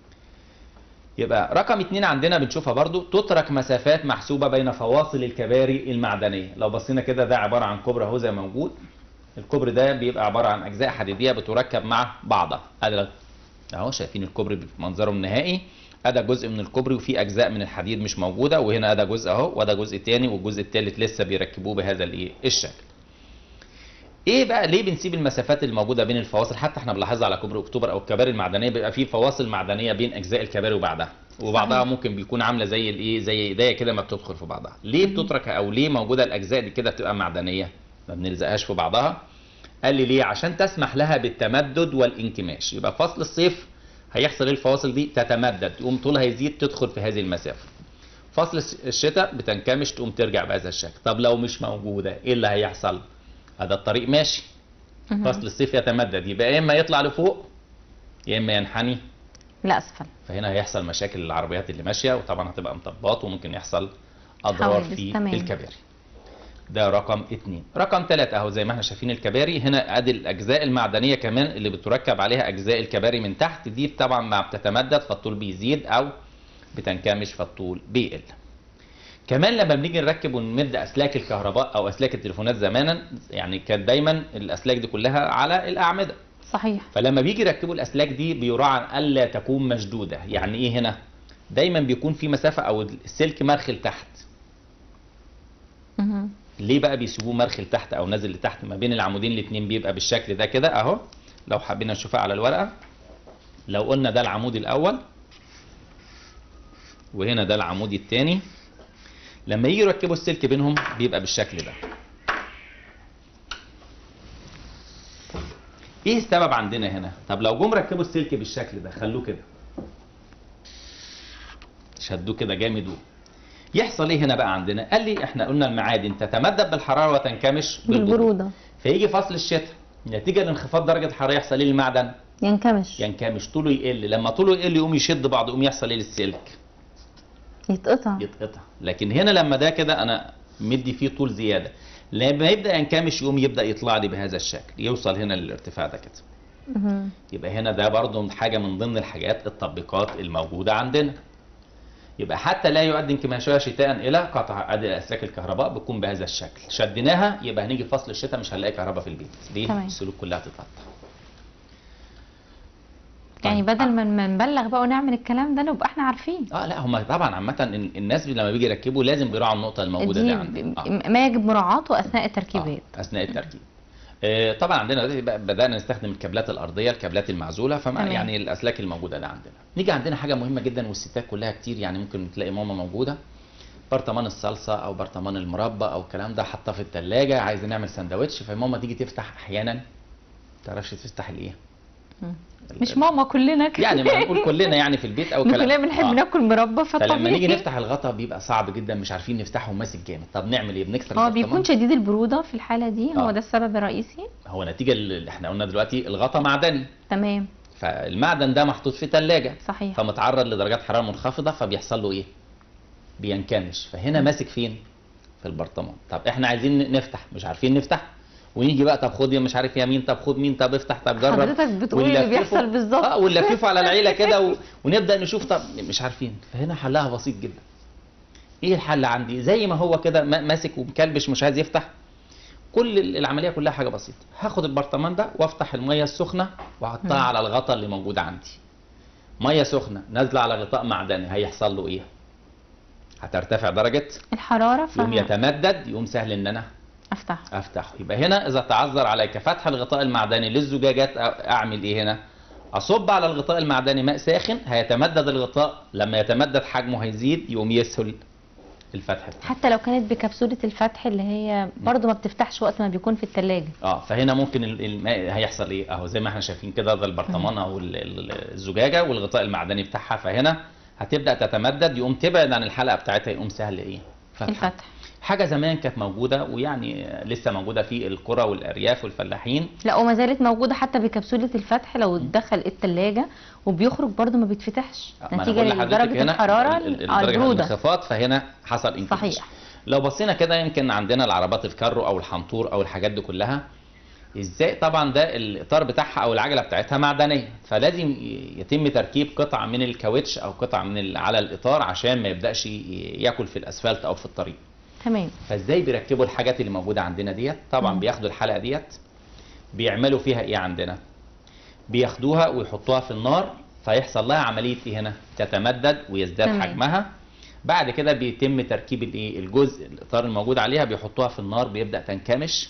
[SPEAKER 2] يبقى رقم اتنين عندنا بنشوفها برضو تترك مسافات محسوبة بين فواصل الكباري المعدنية لو بصينا كده ده عبارة عن كوبري اهو زي ما موجود الكوبري ده بيبقى عبارة عن أجزاء حديدية بتركب مع بعضها ادي اهو شايفين الكوبري بمنظره النهائي ادي جزء من الكوبري وفي اجزاء من الحديد مش موجوده وهنا ادي جزء اهو وده جزء تاني والجزء التالت لسه بيركبوه بهذا الايه الشكل ايه بقى ليه بنسيب المسافات الموجوده بين الفواصل حتى احنا بنلاحظها على كوبري اكتوبر او الكباري المعدنيه بيبقى في فواصل معدنيه بين اجزاء الكباري وبعضها وبعضها
[SPEAKER 1] صحيح.
[SPEAKER 2] ممكن بيكون عامله زي الايه زي ايديا كده ما بتدخل في بعضها ليه بتترك او ليه موجوده الاجزاء دي كده بتبقى معدنيه ما بنلزقهاش في بعضها قال لي ليه عشان تسمح لها بالتمدد والانكماش يبقى فصل الصيف هيحصل ايه الفواصل دي تتمدد تقوم طولها يزيد تدخل في هذه المسافه فصل الس- الشتاء بتنكمش تقوم ترجع بهذا الشكل طب لو مش موجوده ايه اللي هيحصل هذا الطريق ماشي
[SPEAKER 1] مهم.
[SPEAKER 2] فصل الصيف يتمدد يبقى يا اما يطلع لفوق يا اما ينحني
[SPEAKER 1] لأسفل
[SPEAKER 2] فهنا هيحصل مشاكل للعربيات اللي ماشيه وطبعا هتبقى مطبات وممكن يحصل اضرار
[SPEAKER 1] حوادث،
[SPEAKER 2] في
[SPEAKER 1] تمام.
[SPEAKER 2] الكباري ده رقم اتنين رقم تلاتة اهو زي ما احنا شايفين الكباري هنا ادي الاجزاء المعدنيه كمان اللي بتركب عليها اجزاء الكباري من تحت دي طبعا ما بتتمدد فالطول بيزيد او بتنكمش فالطول بيقل كمان لما بنيجي نركب ونمد اسلاك الكهرباء او اسلاك التليفونات زمانا يعني كانت دايما الاسلاك دي كلها على الاعمده
[SPEAKER 1] صحيح
[SPEAKER 2] فلما بيجي يركبوا الاسلاك دي بيراعى الا تكون مشدوده يعني ايه هنا دايما بيكون في مسافه او السلك مرخل تحت
[SPEAKER 1] مهم.
[SPEAKER 2] ليه بقى بيسيبوه مرخل تحت او نازل لتحت ما بين العمودين الاثنين بيبقى بالشكل ده كده اهو لو حبينا نشوفها على الورقه لو قلنا ده العمود الاول وهنا ده العمود الثاني لما يجي يركبوا السلك بينهم بيبقى بالشكل ده ايه السبب عندنا هنا طب لو جم ركبوا السلك بالشكل ده خلوه كده شدوه كده جامد و- يحصل ايه هنا بقى عندنا قال لي احنا قلنا المعادن تتمدد بالحراره وتنكمش بالبروده
[SPEAKER 1] بالبروده
[SPEAKER 2] فيجي فصل الشتاء نتيجه لانخفاض درجه الحراره يحصل ايه للمعدن
[SPEAKER 1] ينكمش
[SPEAKER 2] ينكمش طوله يقل لما طوله يقل يقوم يشد بعض يقوم يحصل ايه للسلك
[SPEAKER 1] يتقطع
[SPEAKER 2] يتقطع لكن هنا لما ده كده انا مدي فيه طول زياده لما يبدا ينكمش يقوم يبدا يطلع لي بهذا الشكل يوصل هنا للارتفاع ده كده
[SPEAKER 1] مهم.
[SPEAKER 2] يبقى هنا ده برضو حاجه من ضمن الحاجات التطبيقات الموجوده عندنا يبقى حتى لا يؤدي انكماشها شتاء الى قطع ادي اسلاك الكهرباء بتكون بهذا الشكل شديناها يبقى هنيجي فصل الشتاء مش هنلاقي كهرباء في البيت ليه
[SPEAKER 1] تمام.
[SPEAKER 2] السلوك كلها تتقطع
[SPEAKER 1] يعني
[SPEAKER 2] طيب.
[SPEAKER 1] بدل ما ما نبلغ بقى ونعمل الكلام ده نبقى احنا عارفين
[SPEAKER 2] اه لا هم طبعا عامه ال- الناس لما بيجي يركبوا لازم بيراعوا النقطه الموجوده دي
[SPEAKER 1] دي
[SPEAKER 2] عندنا آه.
[SPEAKER 1] ب- ما يجب مراعاته اثناء التركيبات
[SPEAKER 2] آه. اثناء التركيب آه، طبعا عندنا دلوقتي بقى بدانا نستخدم الكابلات الارضيه الكابلات المعزوله فما
[SPEAKER 1] تمام.
[SPEAKER 2] يعني الاسلاك الموجوده ده عندنا نيجي عندنا حاجه مهمه جدا والستات كلها كتير يعني ممكن تلاقي ماما موجوده برطمان الصلصه او برطمان المربى او الكلام ده حاطاه في الثلاجه عايزه نعمل سندوتش فماما تيجي تفتح احيانا ما تعرفش تفتح الايه
[SPEAKER 1] مم. مش ماما كلنا كده
[SPEAKER 2] يعني ما نقول كلنا يعني في البيت او كلام
[SPEAKER 1] كلنا بنحب
[SPEAKER 2] آه.
[SPEAKER 1] ناكل مربى
[SPEAKER 2] فلما نيجي
[SPEAKER 1] فطبيعي
[SPEAKER 2] نفتح الغطا بيبقى صعب جدا مش عارفين نفتحه وماسك جامد طب نعمل ايه بنكسر
[SPEAKER 1] هو
[SPEAKER 2] البرطمان؟
[SPEAKER 1] بيكون شديد البروده في الحاله دي هو
[SPEAKER 2] آه.
[SPEAKER 1] ده السبب الرئيسي
[SPEAKER 2] هو نتيجه اللي احنا قلنا دلوقتي الغطا معدني
[SPEAKER 1] تمام
[SPEAKER 2] فالمعدن ده محطوط في ثلاجه
[SPEAKER 1] صحيح
[SPEAKER 2] فمتعرض لدرجات حراره منخفضه فبيحصل له ايه بينكمش فهنا ماسك فين في البرطمان طب احنا عايزين نفتح مش عارفين نفتح ونيجي بقى طب خد يا مش عارف يمين طب خد مين طب افتح طب جرب
[SPEAKER 1] حضرتك بتقول اللي
[SPEAKER 2] ونلففه-
[SPEAKER 1] بيحصل بالظبط.
[SPEAKER 2] اه ونلففه على العيله كده و... ونبدا نشوف طب مش عارفين فهنا حلها بسيط جدا ايه الحل عندي زي ما هو كده ما- ماسك ومكلبش مش عايز يفتح كل ال- العمليه كلها حاجه بسيطه هاخد البرطمان ده وافتح الميه السخنه واحطها
[SPEAKER 1] مم.
[SPEAKER 2] على الغطا اللي موجود عندي ميه سخنه نازله على غطاء معدني هيحصل له ايه هترتفع درجه
[SPEAKER 1] الحراره
[SPEAKER 2] يقوم
[SPEAKER 1] ف
[SPEAKER 2] يتمدد يقوم سهل ان انا
[SPEAKER 1] افتح
[SPEAKER 2] افتحه يبقى هنا اذا تعذر عليك فتح الغطاء المعدني للزجاجات أ- اعمل ايه هنا اصب على الغطاء المعدني ماء ساخن هيتمدد الغطاء لما يتمدد حجمه هيزيد يقوم يسهل الفتح بتاعه.
[SPEAKER 1] حتى لو كانت بكبسوله الفتح اللي هي برضو ما بتفتحش وقت ما بيكون في الثلاجه
[SPEAKER 2] اه فهنا ممكن ال- الماء هيحصل ايه اهو زي ما احنا شايفين كده ده البرطمان او ال- ال- الزجاجه والغطاء المعدني بتاعها فهنا هتبدا تتمدد يقوم تبعد عن الحلقه بتاعتها يقوم سهل ايه فتحها.
[SPEAKER 1] الفتح
[SPEAKER 2] حاجه زمان كانت موجوده ويعني لسه موجوده في القرى والارياف والفلاحين
[SPEAKER 1] لا وما زالت موجوده حتى بكبسوله الفتح لو دخل الثلاجه وبيخرج برضو ما بيتفتحش
[SPEAKER 2] ما أنا
[SPEAKER 1] نتيجه
[SPEAKER 2] بقول لحضرتك
[SPEAKER 1] لدرجه
[SPEAKER 2] هنا
[SPEAKER 1] الحراره
[SPEAKER 2] ال- ال-
[SPEAKER 1] آه،
[SPEAKER 2] درجة
[SPEAKER 1] البروده
[SPEAKER 2] الانخفاض فهنا حصل انكماش
[SPEAKER 1] صحيح.
[SPEAKER 2] لو بصينا كده يمكن عندنا العربات الكارو او الحنطور او الحاجات دي كلها ازاي طبعا ده الاطار بتاعها او العجله بتاعتها معدنيه فلازم ي- يتم تركيب قطعه من الكاوتش او قطعه من ال- على الاطار عشان ما يبداش ي- ياكل في الاسفلت او في الطريق
[SPEAKER 1] تمام
[SPEAKER 2] فازاي بيركبوا الحاجات اللي موجوده عندنا ديت طبعا
[SPEAKER 1] مم.
[SPEAKER 2] بياخدوا الحلقه ديت بيعملوا فيها ايه عندنا بياخدوها ويحطوها في النار فيحصل لها عمليه ايه هنا تتمدد ويزداد
[SPEAKER 1] تمام.
[SPEAKER 2] حجمها بعد كده بيتم تركيب الايه الجزء الاطار الموجود عليها بيحطوها في النار بيبدا تنكمش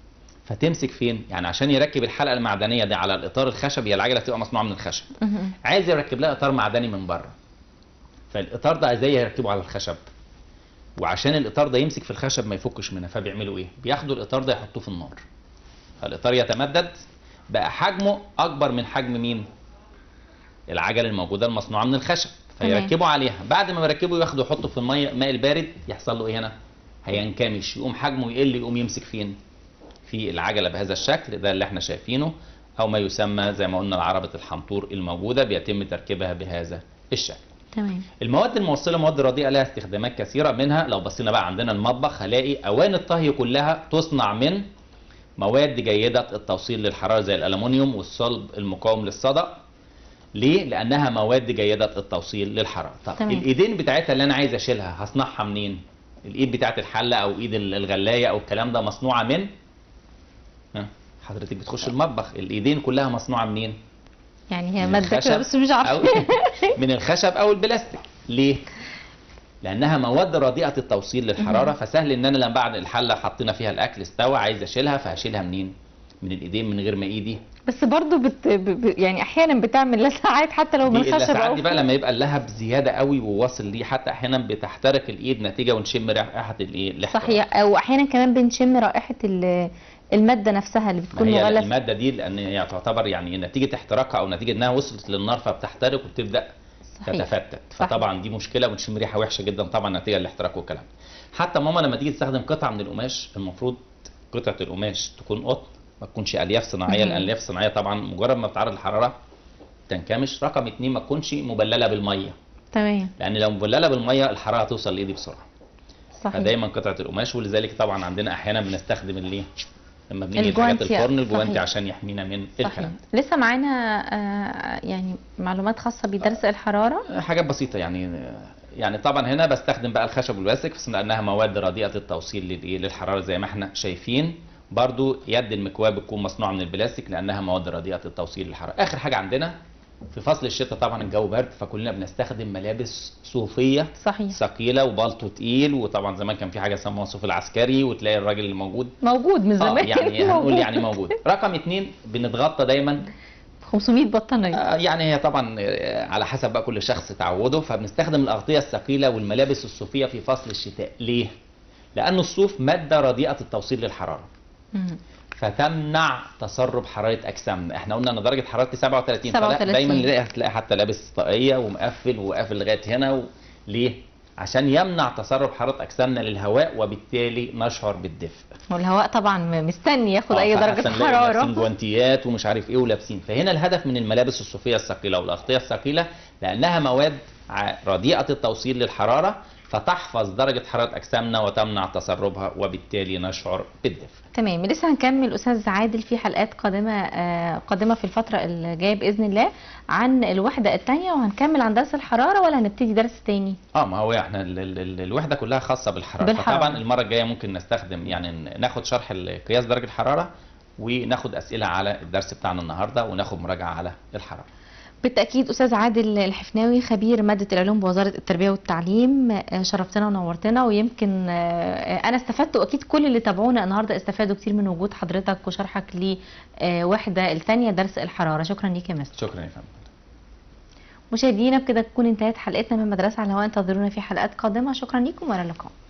[SPEAKER 2] فتمسك فين يعني عشان يركب الحلقه المعدنيه دي على الاطار الخشبي هي العجله بتبقى مصنوعه من الخشب
[SPEAKER 1] مهم.
[SPEAKER 2] عايز يركب لها اطار معدني من بره فالاطار ده ازاي يركبه على الخشب وعشان الاطار ده يمسك في الخشب ما يفكش منها فبيعملوا ايه بياخدوا الاطار ده يحطوه في النار فالاطار يتمدد بقى حجمه اكبر من حجم مين العجله الموجوده المصنوعه من الخشب
[SPEAKER 1] تمام.
[SPEAKER 2] فيركبوا عليها بعد ما يركبوا ياخدوا يحطوا في الميه الماء البارد يحصل له ايه هنا هينكمش يقوم حجمه يقل يقوم يمسك فين في العجله بهذا الشكل ده اللي احنا شايفينه او ما يسمى زي ما قلنا العربه الحنطور الموجوده بيتم تركيبها بهذا الشكل
[SPEAKER 1] تمام
[SPEAKER 2] المواد الموصله مواد رديئه لها استخدامات كثيره منها لو بصينا بقى عندنا المطبخ هلاقي اواني الطهي كلها تصنع من مواد جيده التوصيل للحراره زي الالومنيوم والصلب المقاوم للصدأ ليه؟ لانها مواد جيده التوصيل للحراره طب
[SPEAKER 1] تمام.
[SPEAKER 2] الايدين بتاعتها اللي انا عايز اشيلها هصنعها منين؟ الايد بتاعت الحله او ايد الغلايه او الكلام ده مصنوعه من ها، حضرتك بتخش المطبخ الايدين كلها مصنوعه منين
[SPEAKER 1] يعني هي
[SPEAKER 2] من
[SPEAKER 1] ماده كده
[SPEAKER 2] الخشب
[SPEAKER 1] بس مش
[SPEAKER 2] أو
[SPEAKER 1] عارفه
[SPEAKER 2] من الخشب او البلاستيك ليه لانها مواد رديئه التوصيل للحراره فسهل ان انا لما بعد الحله حطينا فيها الاكل استوى عايز اشيلها فهشيلها منين من الايدين من غير ما ايدي
[SPEAKER 1] بس برضو بت... ب... ب... يعني احيانا بتعمل لسعات حتى لو من
[SPEAKER 2] دي
[SPEAKER 1] خشب
[SPEAKER 2] اللسعات
[SPEAKER 1] او
[SPEAKER 2] دي بقى لما يبقى اللهب زياده قوي وواصل ليه حتى احيانا بتحترق الايد نتيجه ونشم رائحه الايه الاحتراق.
[SPEAKER 1] صحيح او احيانا كمان بنشم رائحه ال- الماده نفسها اللي
[SPEAKER 2] ما
[SPEAKER 1] بتكون
[SPEAKER 2] هي
[SPEAKER 1] مغلف
[SPEAKER 2] الماده دي لان هي تعتبر يعني نتيجه احتراقها او نتيجه انها وصلت للنار فبتحترق وبتبدا
[SPEAKER 1] صحيح
[SPEAKER 2] تتفتت
[SPEAKER 1] صحيح.
[SPEAKER 2] فطبعا دي مشكله ونشم ريحه وحشه جدا طبعا نتيجه للاحتراق والكلام حتى ماما لما تيجي تستخدم قطعه من القماش المفروض قطعه القماش تكون قطن ما تكونش الياف صناعيه
[SPEAKER 1] مهم.
[SPEAKER 2] لان الالياف الصناعيه طبعا مجرد ما بتعرض للحراره تنكمش رقم اتنين ما تكونش مبلله بالميه
[SPEAKER 1] تمام
[SPEAKER 2] لان لو مبلله بالميه الحراره توصل لايدي بسرعه
[SPEAKER 1] صحيح
[SPEAKER 2] فدايما قطعه القماش ولذلك طبعا عندنا احيانا بنستخدم الايه لما بنيجي
[SPEAKER 1] الجوانتي،
[SPEAKER 2] الحاجات الفرن الجوانتي
[SPEAKER 1] صحيح.
[SPEAKER 2] عشان يحمينا من
[SPEAKER 1] صحيح
[SPEAKER 2] الكلام
[SPEAKER 1] لسه معانا آه، يعني معلومات خاصه بدرس الحراره
[SPEAKER 2] ده. حاجات بسيطه يعني يعني طبعا هنا بستخدم بقى الخشب والبلاستيك بس لانها مواد رديئه التوصيل للايه للحراره زي ما احنا شايفين برضو يد المكواه بتكون مصنوعه من البلاستيك لانها مواد رديئه التوصيل للحراره اخر حاجه عندنا في فصل الشتاء طبعا الجو برد فكلنا بنستخدم ملابس صوفيه
[SPEAKER 1] صحيح
[SPEAKER 2] ثقيله وبلطو تقيل وطبعا زمان كان في حاجه اسمها الصوف العسكري وتلاقي الراجل اللي موجود
[SPEAKER 1] موجود من
[SPEAKER 2] اه
[SPEAKER 1] زمان
[SPEAKER 2] يعني هنقول
[SPEAKER 1] موجود.
[SPEAKER 2] يعني موجود رقم اتنين بنتغطى دايما
[SPEAKER 1] 500 بطانيه
[SPEAKER 2] آه، يعني هي طبعا آه، على حسب بقى كل شخص تعوده فبنستخدم الاغطيه الثقيله والملابس الصوفيه في فصل الشتاء ليه لان الصوف ماده رديئه التوصيل للحراره
[SPEAKER 1] مم.
[SPEAKER 2] فتمنع تسرب حراره اجسامنا احنا قلنا ان درجه حرارتي 37 فلا
[SPEAKER 1] 37.
[SPEAKER 2] دايما نلاقي هتلاقي حتى لابس طاقيه ومقفل وقافل لغايه هنا و... ليه عشان يمنع تسرب حراره اجسامنا للهواء وبالتالي نشعر بالدفء
[SPEAKER 1] والهواء طبعا مستني ياخد
[SPEAKER 2] آه،
[SPEAKER 1] اي درجه
[SPEAKER 2] فأحسن نلاقي لابسين
[SPEAKER 1] حراره
[SPEAKER 2] جوانتيات ومش عارف ايه ولابسين فهنا الهدف من الملابس الصوفيه الثقيله والاغطيه الثقيله لانها مواد ع- رديئه التوصيل للحراره فتحفظ درجه حراره اجسامنا وتمنع تسربها وبالتالي نشعر بالدفء
[SPEAKER 1] تمام لسه هنكمل استاذ عادل في حلقات قادمه آه، قادمه في الفتره اللي جايه باذن الله عن الوحده الثانيه وهنكمل عن درس الحراره ولا هنبتدي درس تاني
[SPEAKER 2] اه ما هو احنا ال- ال- ال- الوحده كلها خاصه بالحراره,
[SPEAKER 1] بالحرارة.
[SPEAKER 2] فطبعا المره الجايه ممكن نستخدم يعني ن- ناخد شرح ال- قياس درجه الحراره وناخد اسئله على الدرس بتاعنا النهارده وناخد مراجعه على الحراره
[SPEAKER 1] بالتاكيد استاذ عادل الحفناوي خبير ماده العلوم بوزاره التربيه والتعليم آه، شرفتنا ونورتنا ويمكن آه، انا استفدت واكيد كل اللي تابعونا النهارده استفادوا كتير من وجود حضرتك وشرحك لوحده الثانيه درس الحراره شكرا ليك يا مستر
[SPEAKER 2] شكرا يا فندم
[SPEAKER 1] مشاهدينا بكده تكون انتهت حلقتنا من مدرسه على الهواء انتظرونا في حلقات قادمه شكرا لكم والى اللقاء